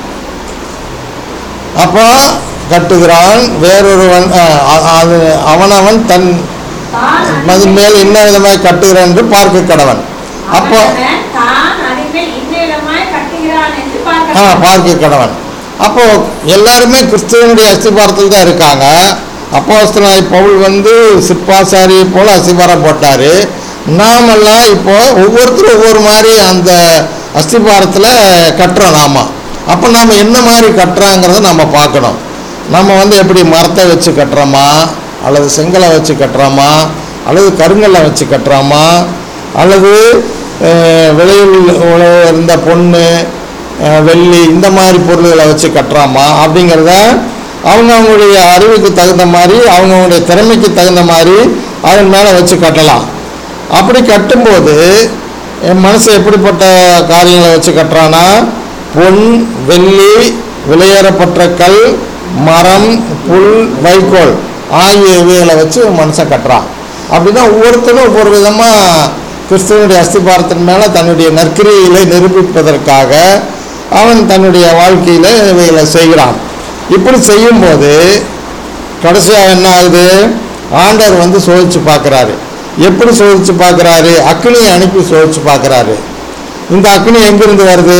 அப்போ கட்டுகிறான் வேறொருவன் அஹ், அ- அது அவனவன் தன் தான் அதன் மேல் என்ன விதமாய் கட்டுகிறான் என்று பார்க்க கடவன் அப்போ அவனவன் தான் அடிமேல் இன்னிடமாய் கட்டுகிறான் என்று ஆ பார்க்க பார்க்க கடவன் அப்போ எல்லாருமே கிறிஸ்துவனுடைய அஸ்திபாரத்தில் தான் இருக்காங்க அப்போஸ்தலனாய் பவுல் வந்து சிற்பாசாரியை போல அஸ்திபாரம் போட்டார் நாமெல்லாம் இப்போ ஒவ்வொருத்தரும் ஒவ்வொரு மாதிரி அந்த அஸ்திபாரத்தில் கட்டுறோம் நாம அப்போ நாம் என்ன மாதிரி கட்டுறாங்கிறத நம்ம பார்க்கணும் நம்ம வந்து எப்படி மரத்தை வச்சு கட்டுறோமா அல்லது செங்கலை வச்சு கட்டுறோமா அல்லது கருங்கல்லை வச்சு கட்டுறோமா அல்லது அஹ், விலையில் உள்ள- இருந்த பொண்ணு அஹ், வெள்ளி இந்த மாதிரி பொருள்களை வச்சு கட்டுறாமா அப்படிங்கிறத அவங்க அவங்களுடைய அறிவுக்கு தகுந்த மாதிரி அவங்கவுங்களுடைய திறமைக்கு தகுந்த மாதிரி அதன் மேலே வச்சு கட்டலாம் அப்படி கட்டும்போது என் மனசு எப்படிப்பட்ட காரியங்களை வச்சு கட்டுறான்னா பொன் வெள்ளி விலையேறப்பட்ட கல் மரம் புல் வைக்கோல் ஆகிய இவைகளை வச்சு மனுஷன் கட்டுறான் அப்படின்னா ஒவ்வொருத்தரும் ஒவ்வொரு விதமாக கிறிஸ்துவனுடைய அஸ்திபாரத்தின் மேலே தன்னுடைய நற்கிரியை நிரூபிப்பதற்காக அவன் தன்னுடைய வாழ்க்கையில் இவைகளை செய்கிறான் இப்படி செய்யும்போது கடைசியாக என்ன ஆகுது ஆண்டவர் வந்து சோதிச்சு பார்க்குறாரு எப்படி சோதிச்சு பார்க்குறாரு அக்னியை அனுப்பி சோதிச்சு பார்க்குறாரு இந்த அக்னி எங்கிருந்து வருது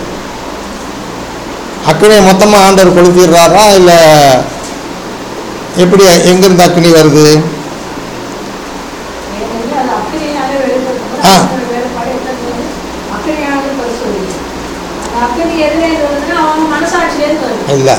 அக்னியை மொத்தமாக ஆண்டவர் கொளுத்திடுறாரா இல்லை எப்படி எங்கிருந்து அக்னி வருது ஏனெனில் அது அக்கினியினாலே வெளிப்படுத்தப்படும். ஆ. அதனுடைய வேறுபாடு என்னது? அக்கினியானது பரிசோதிக்கும். அந்த அக்கினி எதுலேருந்து வருதுன்னா அவங்க மனசாட்சியிலேருந்து வருது. இல்லை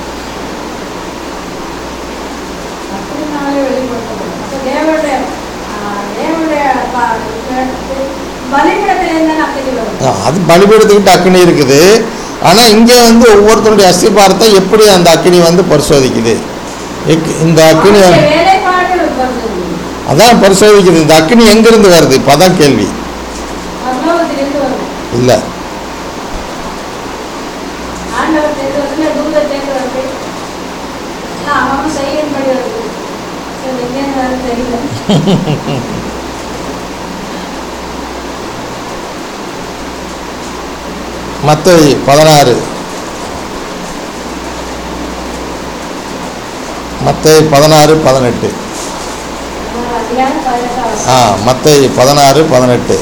அக்கினியினாலே வெளிப்படுத்தப்படும். அப்ப தேவனுடைய, ஆ, தேவனுடைய ப- பலிபீடத்திலேருந்து தானே அக்கினி வரும். ஆ, அது பலிபீடத்துக்கிட்ட அக்னி இருக்குது ஆனால் இங்கே வந்து ஒவ்வொருத்தருடைய அஸ்திபாரத்தை எப்படி அந்த அக்னி வந்து பரிசோதிக்குது இக்- இந்த அக்னி அவனுடைய வேலைப்பாடு பரிசோதிக்கும். அதான் பரிசோதிக்குது இந்த அக்னி எங்கிருந்து வருது இப்போ அதான் கேள்வி பரலோகத்திலிருந்து வரும். இல்லை ஆண்டவர்கிட்டேருந்து வருது, தூதர்கிட்டேருந்து வருது. எல்லாம் அவன் செய்யும்படி வருது. சரி, எங்கேருந்து வருது தெரியல மத்தேயு பதினாறு மத்தேயு பதினாறு பதினெட்டு அதிகாரம் பதினெட்டாம் ஆ மத்தேயு பதினாறு பதினெட்டு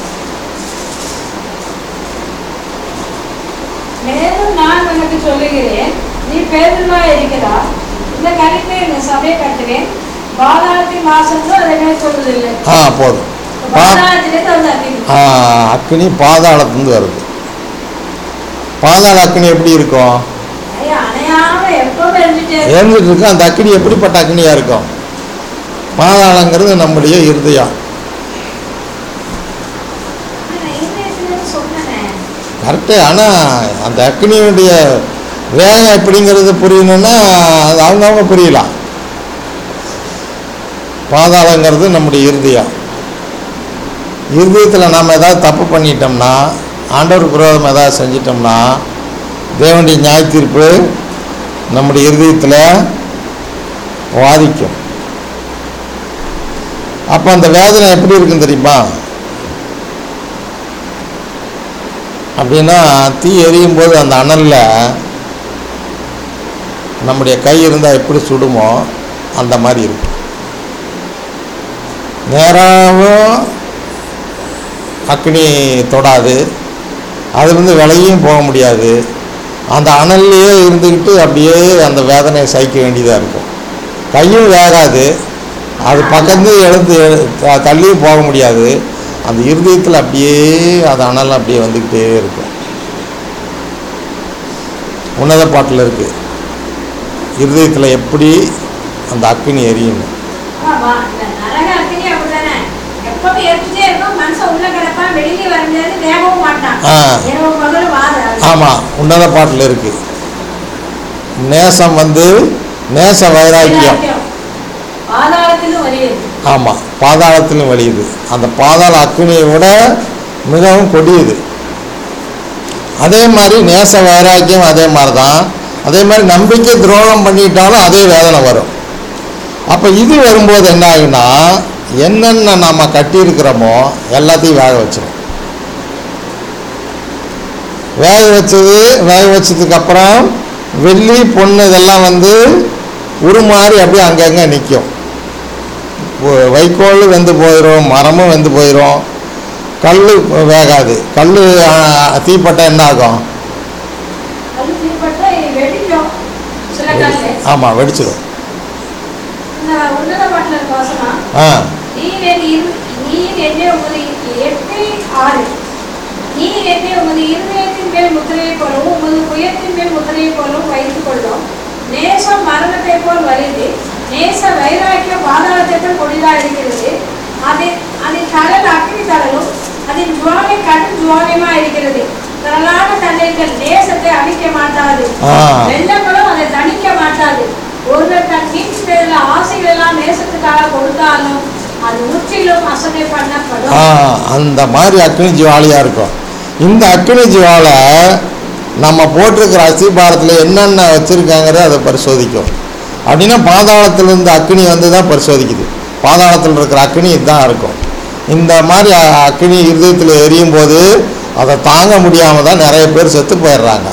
மேலும் நான் உனக்கு சொல்லுகிறேன் நீ பேருமா இருக்கிறார் இந்த கல்லிலே இந்த சபையை கட்டுவேன் பாதாளத்தின் வாசலும் அதை மேற்கொள்வதில்லை ஆ போதும் பா பாதாளத்திலிருந்து வந்து அக்கினி ஆ அக்னி பாதாளத்துலேருந்து வருது பாதாள அக்னி எப்படி இருக்கும் ஐயா, அணையாம எப்பவும் எரிஞ்சுட்டே இருக்கும். எரிஞ்சிட்டு இருக்கு அந்த அக்னி எப்படிப்பட்ட அக்னியாக இருக்கும் பாதாளங்கிறது நம்முடைய இருதயம் ஆனா நான் இருதயத்துலன்னு சொன்னேனே. கரெக்டு ஆனால் அந்த அக்னியுடைய வேகம் எப்படிங்கிறது புரியணும்னா அது அவங்கவுங்க புரியலாம் பாதாளங்கிறது நம்முடைய இருதயம் இருதயத்தில் நாம் ஏதாவது தப்பு பண்ணிட்டோம்னா ஆண்டவர் விரோதம் ஏதாவது செஞ்சிட்டோம்னா தேவனுடைய நியாய தீர்ப்பு நம்முடைய இருதயத்தில் வாதிக்கும் அப்போ அந்த வேதனை எப்படி இருக்கும் தெரியுமா அப்படின்னா தீ எரியும் போது அந்த அனலில் நம்முடைய கை இருந்தால் எப்படி சுடுமோ அந்த மாதிரி இருக்கும் நேராகவும் அக்னி தொடாது அதுலேருந்து விலையும் போக முடியாது அந்த அனல்லையே இருந்துக்கிட்டு அப்படியே அந்த வேதனையை சகிக்க வேண்டியதாக இருக்கும் கையும் வேகாது அது பக்கத்து எழுந்து த- தள்ளியும் போக முடியாது அந்த இருதயத்தில் அப்படியே அது அனல் அப்படியே வந்துக்கிட்டே இருக்கும் உன்னத பாட்டில் இருக்குது இருதயத்தில் எப்படி அந்த அக்கினி எரியும் ஆமா, இந்த நரக அக்கினி அப்படிதானே. எப்பவும் எரிஞ்சுட்டே இருக்கும். மனுஷன் உள்ள கிடப்பான், வெளியே வர முடியாது, வேகவும் மாட்டான். ஆ. இரவு பகல் வாது. ஆமாம் உன்னத பாட்டில் இருக்குது நேசம் வந்து நேச வைராக்கியம் பாதாளத்திலும் வலியுது ஆமாம் பாதாளத்திலும் வலியுது அந்த பாதாள அக்கினியை விட மிகவும் கொடியது அதே மாதிரி நேச வைராக்கியம் அதே மாதிரி தான் அதே மாதிரி நம்பிக்கை துரோகம் பண்ணிட்டாலும் அதே வேதனை வரும் அப்போ இது வரும்போது என்ன ஆகுனா என்னென்ன நம்ம கட்டியிருக்கிறோமோ எல்லாத்தையும் வேக வச்சிடும் வேக வச்சது வேக வச்சதுக்கப்புறம் வெள்ளி பொண்ணு இதெல்லாம் வந்து உருமாறி அப்படியே அங்கங்கே நிற்கும் ஒ- வைக்கோல் வெந்து போயிடும் மரமும் வெந்து போயிடும் கல் வேகாது கல் தீப்பட்டா என்ன ஆகும் அது தீப்பட்டா வெடிக்கும் சில கல்லு ஆமாம் வெடிச்சிடும் இந்த உன்னத பாட்டில் இருக்க வசனம் ஆ நீர் என் இரு- நீர் என்னை உமது எட்டு ஆறு நீர் என்னை உமது இருதயத்தின் மேல் முத்திரையை போலவும் உமது புயத்தின் மேல் முத்திரையை போலவும் வைத்துக் கொள்ளும் நேசம் மரணத்தை போல் வலிது நேச வைராக்கியம் பாதாளத்தை போல் கொடிதா இருக்கிறது அதில் அதில் கடல் அக்னி கடலும் அதில் ஜுவாலை கடும் ஜுவாலையுமா இருக்கிறது திரளான தண்ணீர்கள் நேசத்தை அழிக்க மாட்டாது ஆ. வெள்ளங்களும் அதை தணிக்க மாட்டாது ஒருவர் தன் வீட்டில் ஆசைகள் எல்லாம் நேசத்துக்காக கொடுத்தாலும் அது முற்றிலும் அசனை பண்ணப்படும் ஆ அந்த மாதிரி அக்னி ஜுவாலியாக இருக்கும் இந்த அக்னி ஜுவாலை நம்ம போட்டிருக்கிற அஸ்திபாரத்தில் என்னென்ன வச்சுருக்காங்கிறத அதை பரிசோதிக்கும் அப்படின்னா பாதாளத்திலிருந்து அக்னி வந்து தான் பரிசோதிக்குது பாதாளத்தில் இருக்கிற அக்னி இதுதான் இருக்கும் இந்த மாதிரி அ- அக்னி இருதயத்தில் எரியும் போது அதை தாங்க முடியாமல் தான் நிறைய பேர் செத்து போயிடுறாங்க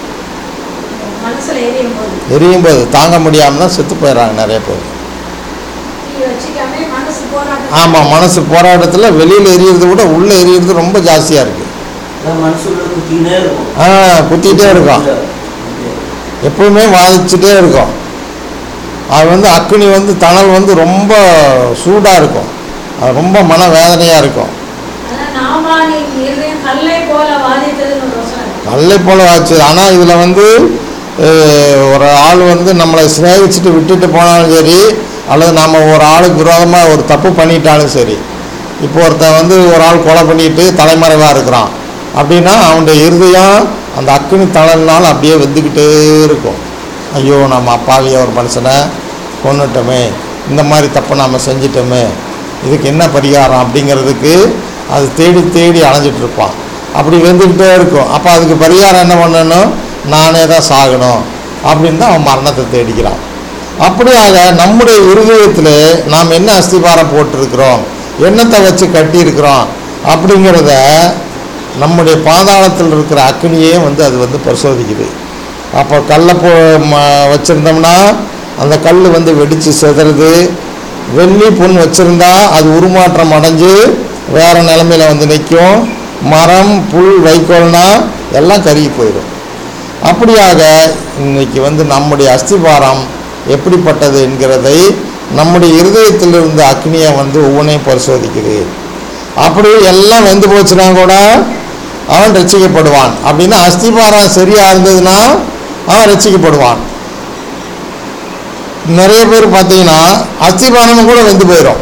மனசுல எரியும் போது எரியும் போது தாங்க முடியாமல் தான் செத்து போயிடுறாங்க நிறைய பேர் தீ வச்சுக்காம மனசு போராட்டம் ஆமாம் மனசு போராட்டத்தில் வெளியில் எரியறதை விட உள்ளே எரியறது ரொம்ப ஜாஸ்தியாக இருக்குது அதான் மனசுக்குள்ள குத்தினே இருக்கும் ஆ குத்திக்கிட்டே இருக்கும் எப்பவுமே வாதிச்சுட்டே இருக்கும் அது வந்து அக்னி வந்து தணல் வந்து ரொம்ப சூடாக இருக்கும் அது ரொம்ப மன வேதனையாக இருக்கும் அதான் நாமானின் இருதயம் கல்லை போல வாதித்ததுன்னு ஒரு வசனம் இருக்கு. நல்லை போல ஆச்சு ஆனால் இதில் வந்து அஹ், ஒரு ஆள் வந்து நம்மளை சிநேகிச்சுட்டு விட்டுட்டு போனாலும் சரி அல்லது நம்ம ஒரு ஆளுக்கு விரோதமாக ஒரு தப்பு பண்ணிட்டாலும் சரி இப்போ ஒருத்தன் வந்து ஒரு ஆள் கொலை பண்ணிட்டு தலைமறைவாக இருக்கிறான் அப்படின்னா அவனுடைய இருதயம் அந்த அக்னி தளல்னால அப்படியே வெந்துக்கிட்டே இருக்கும் ஐயோ நம்ம அப்பாவிய ஒரு மனுஷனை கொன்னுட்டோமே இந்த மாதிரி தப்பை நம்ம செஞ்சிட்டோமே இதுக்கு என்ன பரிகாரம் அப்படிங்கிறதுக்கு அது தேடி தேடி அலைஞ்சிட்டு இருப்பான் அப்படி வெந்துக்கிட்டே இருக்கும் அப்போ அதுக்கு பரிகாரம் என்ன பண்ணணும் நானே தான் சாகணும் அப்படின்னு தான் அவன் மரணத்தை தேடிக்கிறான் அப்படியாக நம்முடைய இருதயத்தில் நாம் என்ன அஸ்திபாரம் போட்டிருக்கிறோம் என்னத்தை வச்சு கட்டியிருக்கிறோம் அப்படிங்கிறத நம்முடைய பாதாளத்தில் இருக்கிற அக்னியே வந்து அது வந்து பரிசோதிக்குது அப்போ கல்லை போ ம வச்சுருந்தோம்னா அந்த கல் வந்து வெடித்து செதறுது வெள்ளி பொன் வச்சுருந்தா அது உருமாற்றம் அடைஞ்சு வேறு நிலமையில வந்து நிற்கும் மரம் புல் வைக்கோல்னா எல்லாம் கருகி போயிடும் அப்படியாக இன்னைக்கு வந்து நம்முடைய அஸ்திபாரம் எப்படிப்பட்டது என்கிறதை நம்முடைய இருதயத்தில் இருந்த அக்னியை வந்து ஒவ்வொன்றையும் பரிசோதிக்குது அப்படி எல்லாம் வெந்து போச்சுன்னா கூட அவன் ரட்சிக்கப்படுவான் அப்படின்னா அஸ்திபாரம் சரியாக இருந்ததுன்னா அவன் ரட்சிக்கப்படுவான் நிறைய பேர் பார்த்தீங்கன்னா அஸ்திபாரமும் கூட வெந்து போயிடும்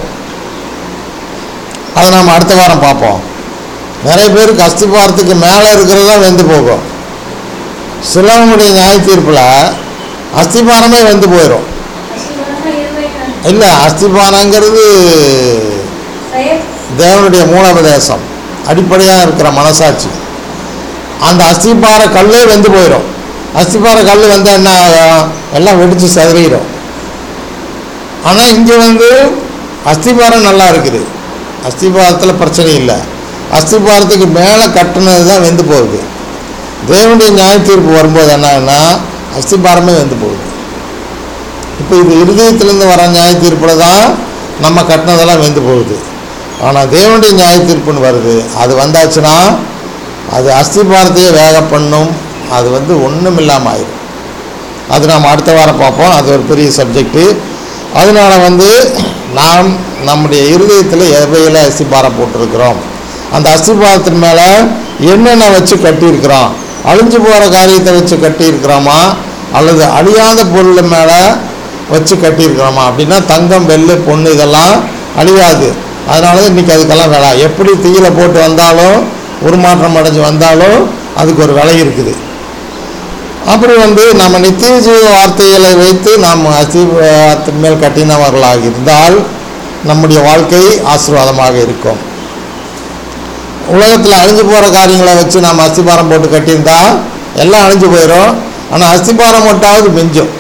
அதை நாம் அடுத்த வாரம் பார்ப்போம் நிறைய பேருக்கு அஸ்திபாரத்துக்கு மேலே இருக்கிறது தான் வெந்து போகும் சிலவனுடைய நியாய தீர்ப்பில் அஸ்திபாரமே வெந்து போயிடும் அசுரமாக இருவேன் இல்லை அஸ்திபாரங்கிறது செயல் தேவனுடைய மூலோபதேசம் அடிப்படையாக இருக்கிற மனசாட்சி அந்த அஸ்திபார கல்லே வெந்து போயிடும் அஸ்திபார கல் வந்து என்ன ஆகும் எல்லாம் வெடித்து சதறிடும் ஆனால் இங்கே வந்து அஸ்திபாரம் நல்லா இருக்குது அஸ்திபாரத்தில் பிரச்சனை இல்லை அஸ்திபாரத்துக்கு மேலே கட்டுனது தான் வெந்து போகுது தேவனுடைய நியாய தீர்ப்பு வரும்போது என்னன்னா அஸ்திபாரமே வெந்து போகுது இப்போ இது இருதயத்திலேருந்து வர நியாய தீர்ப்பில் தான் நம்ம கட்டினதெல்லாம் வெந்து போகுது ஆனால் தேவனுடைய நியாய தீர்ப்புன்னு வருது அது வந்தாச்சுன்னா அது அஸ்திபாரத்தையே வேக பண்ணும் அது வந்து ஒன்றும் இல்லாமல் ஆயிடும் அது நாம் அடுத்த வாரம் பார்ப்போம் அது ஒரு பெரிய சப்ஜெக்ட்டு அதனால் வந்து நாம் நம்முடைய இருதயத்தில் எவையில் அஸ்திபாரம் போட்டிருக்கிறோம் அந்த அஸ்திபாரத்தின் மேலே என்னென்ன வச்சு கட்டியிருக்கிறோம் அழிஞ்சு போகிற காரியத்தை வச்சு கட்டியிருக்கிறோமா அல்லது அழியாத பொருள் மேலே வச்சு கட்டியிருக்கிறோமா அப்படின்னா தங்கம் வெள்ளி பொண்ணு இதெல்லாம் அழியாது அதனால தான் இன்றைக்கி அதுக்கெல்லாம் விலை எப்படி தீயில போட்டு வந்தாலும் உருமாற்றம் அடைஞ்சு வந்தாலும் அதுக்கு ஒரு விலை இருக்குது அப்படி வந்து நம்ம நித்திய ஜீவ வார்த்தைகளை வைத்து நாம் அசீர்வாதத்தின் மேல் கட்டினவர்களாக இருந்தால் நம்முடைய வாழ்க்கை ஆசீர்வாதமாக இருக்கும் உலகத்தில் அழிஞ்சு போகிற காரியங்களை வச்சு நாம் அஸ்திபாரம் போட்டு கட்டியிருந்தா எல்லாம் அழிஞ்சு போயிடும் ஆனால் அஸ்திபாரம் மட்டுமாவது மிஞ்சும்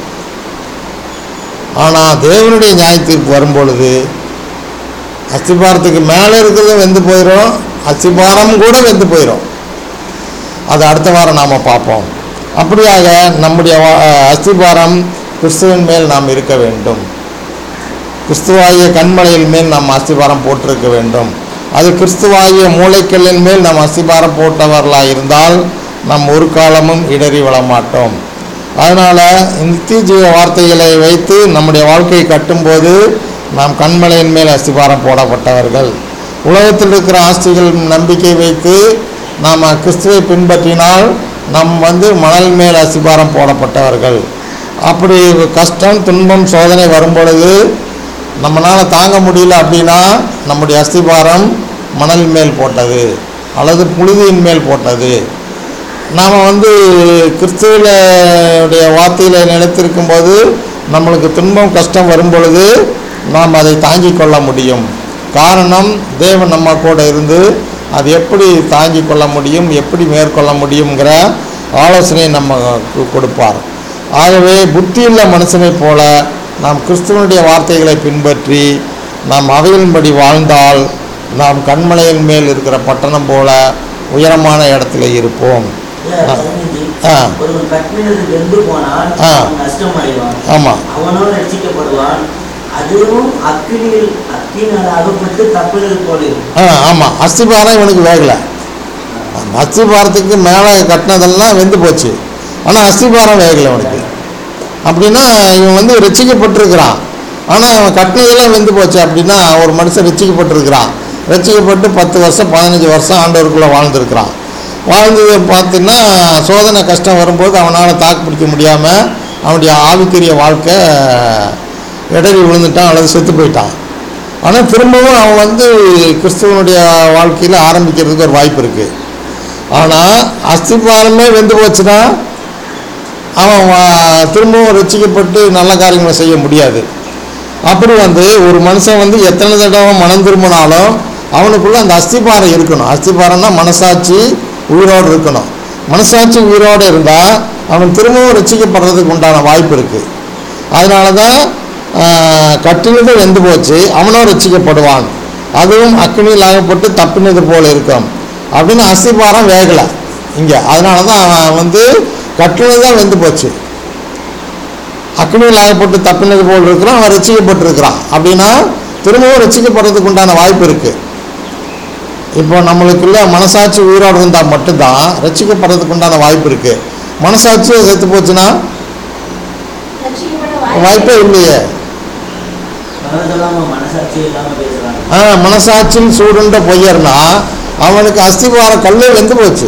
ஆனால் தேவனுடைய நியாய தீர்ப்பு வரும்பொழுது அஸ்திபாரத்துக்கு மேலே இருக்கிறதும் வெந்து போயிடும் அஸ்திபாரம் கூட வெந்து போயிடும் அது அடுத்த வாரம் நாம் பார்ப்போம் அப்படியாக நம்முடைய வா- அஸ்திபாரம் கிறிஸ்துவின் மேல் நாம் இருக்க வேண்டும் கிறிஸ்துவாகிய கண்மலையின் மேல் நாம் அஸ்திபாரம் போட்டிருக்க வேண்டும் அது கிறிஸ்துவாகிய மூளைக்கல்லின் மேல் நாம் அஸ்திபாரம் போட்டவர்களாக இருந்தால் நாம் ஒரு காலமும் இடறி விழ மாட்டோம் அதனால் நித்திய ஜீவ வார்த்தைகளை வைத்து நம்முடைய வாழ்க்கையை கட்டும்போது நாம் கண்மலையின் மேல் அஸ்திபாரம் போடப்பட்டவர்கள் உலகத்தில் இருக்கிற ஆஸ்திகள் நம்பிக்கை வைத்து நாம் கிறிஸ்துவை பின்பற்றினால் நம் வந்து மணல் மேல் அஸ்திபாரம் போடப்பட்டவர்கள் அப்படி கஷ்டம் துன்பம் சோதனை வரும் பொழுது நம்மளால் தாங்க முடியல அப்படின்னா நம்முடைய அஸ்திபாரம் மணல் மேல் போட்டது அல்லது புழுதியின் மேல் போட்டது நாம் வந்து கிறிஸ்துவனுடைய வார்த்தையில் நிலைத்திருக்கும் போது நம்மளுக்கு துன்பம் கஷ்டம் வரும் பொழுது நாம் அதை தாங்கிக் கொள்ள முடியும் காரணம் தேவன் நம்ம கூட இருந்து அது எப்படி தாங்கிக் கொள்ள முடியும் எப்படி மேற்கொள்ள முடியுங்கிற ஆலோசனையை நம்ம கு- கொடுப்பார் ஆகவே புத்தியுள்ள மனுஷனைப் போல நாம் கிறிஸ்துவனுடைய வார்த்தைகளை பின்பற்றி நாம் அவைகளின்படி வாழ்ந்தால் நாம் கண்மலையின் மேல் இருக்கிற பட்டணம் போல உயரமான இடத்துல இருப்போம் இல்ல, ஆ. பதினஞ்சு. ஆ. ஒருவன் கட்டினது வெந்து போனால் ஆ. அவன் நஷ்டம் அடைவான் ஆமாம் அவனோ ரட்சிக்கப்படுவான் அதுவும் அக்கினியில் அக்கினால் அகப்பட்டு தப்பினது போல இருக்கும் ஆ ஆமாம் அஸ்திபாரம் இவனுக்கு வேகலை அந்த அஸ்திபாரத்துக்கு மேலே கட்டினதெல்லாம் வெந்து போச்சு ஆனால் அஸ்திபாரம் வேகலை அவனுக்கு அப்படின்னா இவன் வந்து ரசிக்கப்பட்டிருக்கிறான் ஆனால் அவன் கட்டினதெல்லாம் வெந்து போச்சு அப்படின்னா ஒரு மனுஷன் ரசிக்கப்பட்டிருக்கிறான் ரசிக்கப்பட்டு பத்து வருஷம் பதினஞ்சு வருஷம் ஆண்டவருக்குள்ளே வாழ்ந்துருக்கிறான் வாழ்ந்தது பார்த்தீங்கன்னா சோதனை கஷ்டம் வரும்போது அவனால் தாக்கு பிடிக்க முடியாமல் அவனுடைய ஆவிக்குரிய வாழ்க்கை இடறி விழுந்துட்டான் அல்லது செத்து போயிட்டான் ஆனால் திரும்பவும் அவன் வந்து கிறிஸ்துவனுடைய வாழ்க்கையில் ஆரம்பிக்கிறதுக்கு ஒரு வாய்ப்பு இருக்குது ஆனால் அஸ்திபாரமே வெந்து போச்சுன்னா அவன் வா- திரும்பவும் ரசிக்கப்பட்டு நல்ல காரியங்களை செய்ய முடியாது அப்படி வந்து ஒரு மனுஷன் வந்து எத்தனை தடவை மனம் திரும்பினாலும் அவனுக்குள்ள அந்த அஸ்திபாரம் இருக்கணும் அஸ்திபாரம்னா மனசாட்சி உயிரோடு இருக்கணும் மனசாட்சி உயிரோடு இருந்தால் அவன் திரும்பவும் ரசிக்கப்படுறதுக்கு உண்டான வாய்ப்பு இருக்குது அதனால தான் கட்டினது வெந்து போச்சு அவனும் ரசிக்கப்படுவான் அதுவும் அக்கினியில் ஆகப்பட்டு தப்பினது போல இருக்கும் அப்படின்னு அஸ்திபாரம் வேகலை இங்கே அதனால தான் அவன் வந்து கட்டினது தான் வெந்து போச்சு அக்னியில் ஆகப்பட்டு தப்பினது போல் இருக்கிறான் அவன் ரசிக்கப்பட்டிருக்கிறான் அப்படின்னா திரும்பவும் ரசிக்கப்படுறதுக்கு உண்டான வாய்ப்பு இருக்குது இப்போ நம்மளுக்குள்ள மனசாட்சி உயிரோடு இருந்தால் மட்டும்தான் ரசிக்கப்படுறதுக்கு உண்டான வாய்ப்பு இருக்குது மனசாட்சி செத்து போச்சுன்னா ரட்சிக்கப்பட வாய்ப்பே இல்லையே சொல்லாம மனசாட்சி இல்லாம பேசுறாங்க ஆ மனசாட்சியில் சூடுண்ட பொய்யர்னா அவனுக்கு அஸ்திபார கல் வெந்து போச்சு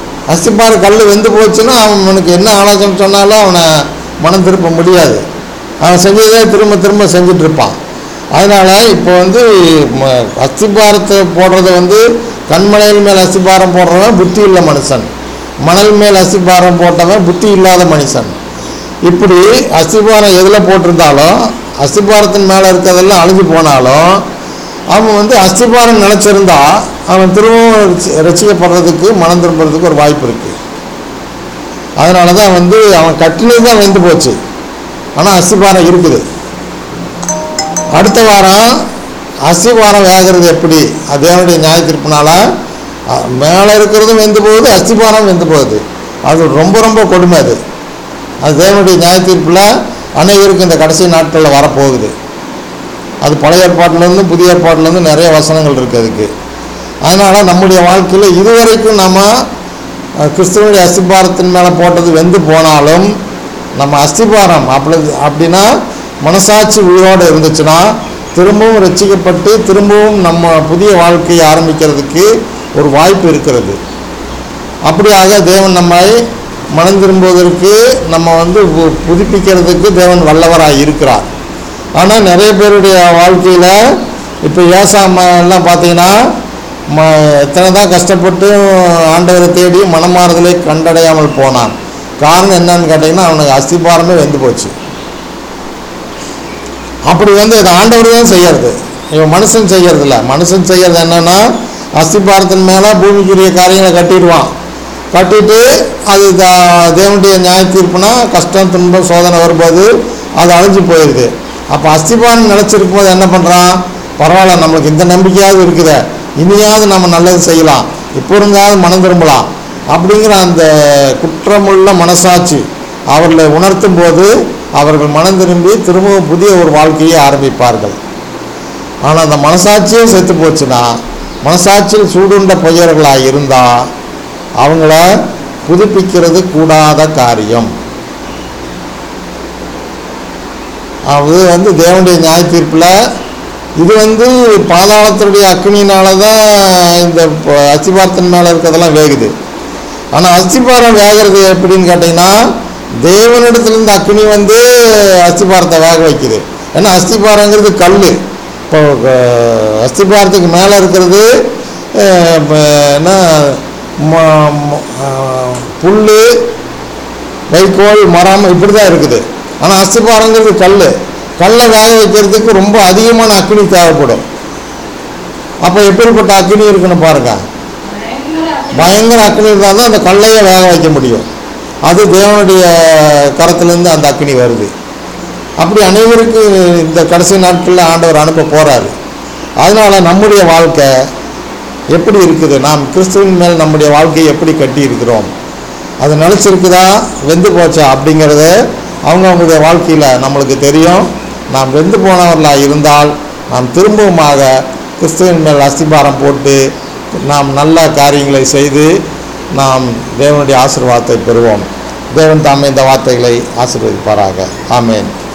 அஸ்திபார கல் வெந்து போச்சுன்னா அவனுக்கு என்ன ஆலோசனை சொன்னாலும் அவனை மனம் திருப்ப முடியாது அவன் செஞ்சதே திரும்ப திரும்ப செஞ்சுட்டு இருப்பான் அதனால் இப்போ வந்து ம- அஸ்திபாரத்தை போடுறது வந்து கண்மலையில் மேல் அஸ்திபாரம் போடுறவன் புத்தி உள்ள மனுஷன் மணல் மேல் அஸ்திபாரம் போட்டவன் புத்தி இல்லாத மனுஷன் இப்படி அஸ்திபாரம் எதில் போட்டிருந்தாலும் அஸ்திபாரத்தின் மேலே இருக்கிறதெல்லாம் அழிஞ்சு போனாலும் அவன் வந்து அஸ்திபாரம் நினச்சிருந்தா அவன் திரும்பவும் ரட்சி- ரட்சிக்கப்படுறதுக்கு மனம் திரும்புறதுக்கு ஒரு வாய்ப்பு இருக்குது அதனால தான் வந்து அவன் கட்டினது தான் வெந்து போச்சு ஆனால் அஸ்திபாரம் இருக்குது அடுத்த வாரம் அஸ்திபாரம் வேகிறது எப்படி அது தேவனுடைய நியாய தீர்ப்புனால மேலே இருக்கிறதும் வெந்து போகுது அஸ்திபாரம் வெந்து போகுது அது ரொம்ப ரொம்ப கொடுமை அது அது தேவனுடைய நியாய தீர்ப்பில் அனைவருக்கும் இந்த கடைசி நாட்களில் வரப்போகுது அது பழைய ஏற்பாட்டிலேருந்து புதிய ஏற்பாட்டிலேருந்து நிறைய வசனங்கள் இருக்குது அதுக்கு அதனால் நம்முடைய வாழ்க்கையில் இதுவரைக்கும் நம்ம அஹ், கிறிஸ்துவனுடைய அஸ்திபாரத்தின் மேலே போட்டது வெந்து போனாலும் நம்ம அஸ்திபாரம் அப்படி அப்படின்னா மனசாட்சி உயிரோடு இருந்துச்சுன்னா திரும்பவும் ரட்சிக்கப்பட்டு திரும்பவும் நம்ம புதிய வாழ்க்கையை ஆரம்பிக்கிறதுக்கு ஒரு வாய்ப்பு இருக்கிறது அப்படியாக தேவன் நம்மை மனம் திரும்புவதற்கு நம்ம வந்து பு- புதுப்பிக்கிறதுக்கு தேவன் வல்லவராக இருக்கிறார் ஆனால் நிறைய பேருடைய வாழ்க்கையில் இப்போ ஏசாம எல்லாம் பார்த்தீங்கன்னா ம எத்தனை தான் கஷ்டப்பட்டு ஆண்டவரை தேடி மனமாறுதலை கண்டடையாமல் போனான் காரணம் என்னன்னு கேட்டிங்கன்னா அவனுக்கு அஸ்திபாரமே வெந்து போச்சு அப்படி வந்து இது ஆண்டவர் தான் செய்யறது இவன் மனுஷன் செய்யறது இல்லை மனுஷன் செய்யறது என்னன்னா அஸ்திபாரத்தின் மேலே பூமிக்குரிய காரியங்களை கட்டிடுவான் கட்டிட்டு அது தா- தேவனுடைய நியாய தீர்ப்புனா கஷ்டம் துன்பம் சோதனை வரும்போது அது அழிஞ்சு போயிடுது அப்போ அஸ்திபாரம் நினச்சிருக்கும் போது என்ன பண்ணுறான் பரவாயில்ல நம்மளுக்கு இந்த நம்பிக்கையாவது இருக்குதே இனியாவது நம்ம நல்லது செய்யலாம் இப்போ இருந்தாவது மனம் திரும்பலாம் அப்படிங்கிற அந்த குற்றமுள்ள மனசாட்சி அவர்களை உணர்த்தும் போது அவர்கள் மனம் திரும்பி திரும்பவும் புதிய ஒரு வாழ்க்கையை ஆரம்பிப்பார்கள் ஆனால் அந்த மனசாட்சியே செத்து போச்சுன்னா மனசாட்சியில் சூடுண்ட பொய்யர்களாக இருந்தால் அவங்கள புதுப்பிக்கிறது கூடாத காரியம் அது வந்து தேவனுடைய நியாய தீர்ப்பில் இது வந்து பாதாளத்தினுடைய அக்னியினால தான் இந்த ப- அஸ்திபாரத்தின் மேலே இருக்கிறதெல்லாம் வேகுது ஆனால் அஸ்திபாரம் வேகிறது எப்படின்னு கேட்டிங்கன்னா தேவனிடத்துலேருந்து அக்னி வந்து அஸ்திபாரத்தை வேக வைக்குது ஏன்னா அஸ்திபாரங்கிறது கல் இப்போ அஹ், அஸ்திபாரத்துக்கு மேலே இருக்கிறது அஹ், இப்ப என்ன ம- ம- அஹ், புல்லு வைக்கோல் மரம் இப்படி தான் இருக்குது ஆனால் அஸ்திபாரங்கிறது கல் கல்லை வேக வைக்கிறதுக்கு ரொம்ப அதிகமான அக்னி தேவைப்படும் அப்போ எப்படிப்பட்ட அக்னி இருக்குன்னு பாருங்க பயங்கர அக்னி இருந்தால் தான் அந்த கல்லையை வேக வைக்க முடியும் அது தேவனுடைய கரத்துலேருந்து அந்த அக்னி வருது அப்படி அனைவருக்கும் இந்த கடைசி நாட்களில் ஆண்டவர் அனுப்ப போகிறாரு அதனால் நம்முடைய வாழ்க்கை எப்படி இருக்குது நாம் கிறிஸ்துவின் மேல் நம்முடைய வாழ்க்கையை எப்படி கட்டி இருக்கிறோம் அது நினச்சிருக்குதா வெந்து போச்சா அப்படிங்கிறத அவங்கவுங்களுடைய வாழ்க்கையில் நம்மளுக்கு தெரியும் நாம் வெந்து போனவர்களாக இருந்தால் நாம் திரும்பவுமாக கிறிஸ்துவின் மேல் அஸ்திபாரம் போட்டு நாம் நல்ல காரியங்களை செய்து நாம் தேவனுடைய ஆசீர்வாதத்தை பெறுவோம் தேவன் தாமே இந்த வார்த்தைகளை ஆசீர்வதிப்பாராக ஆமென்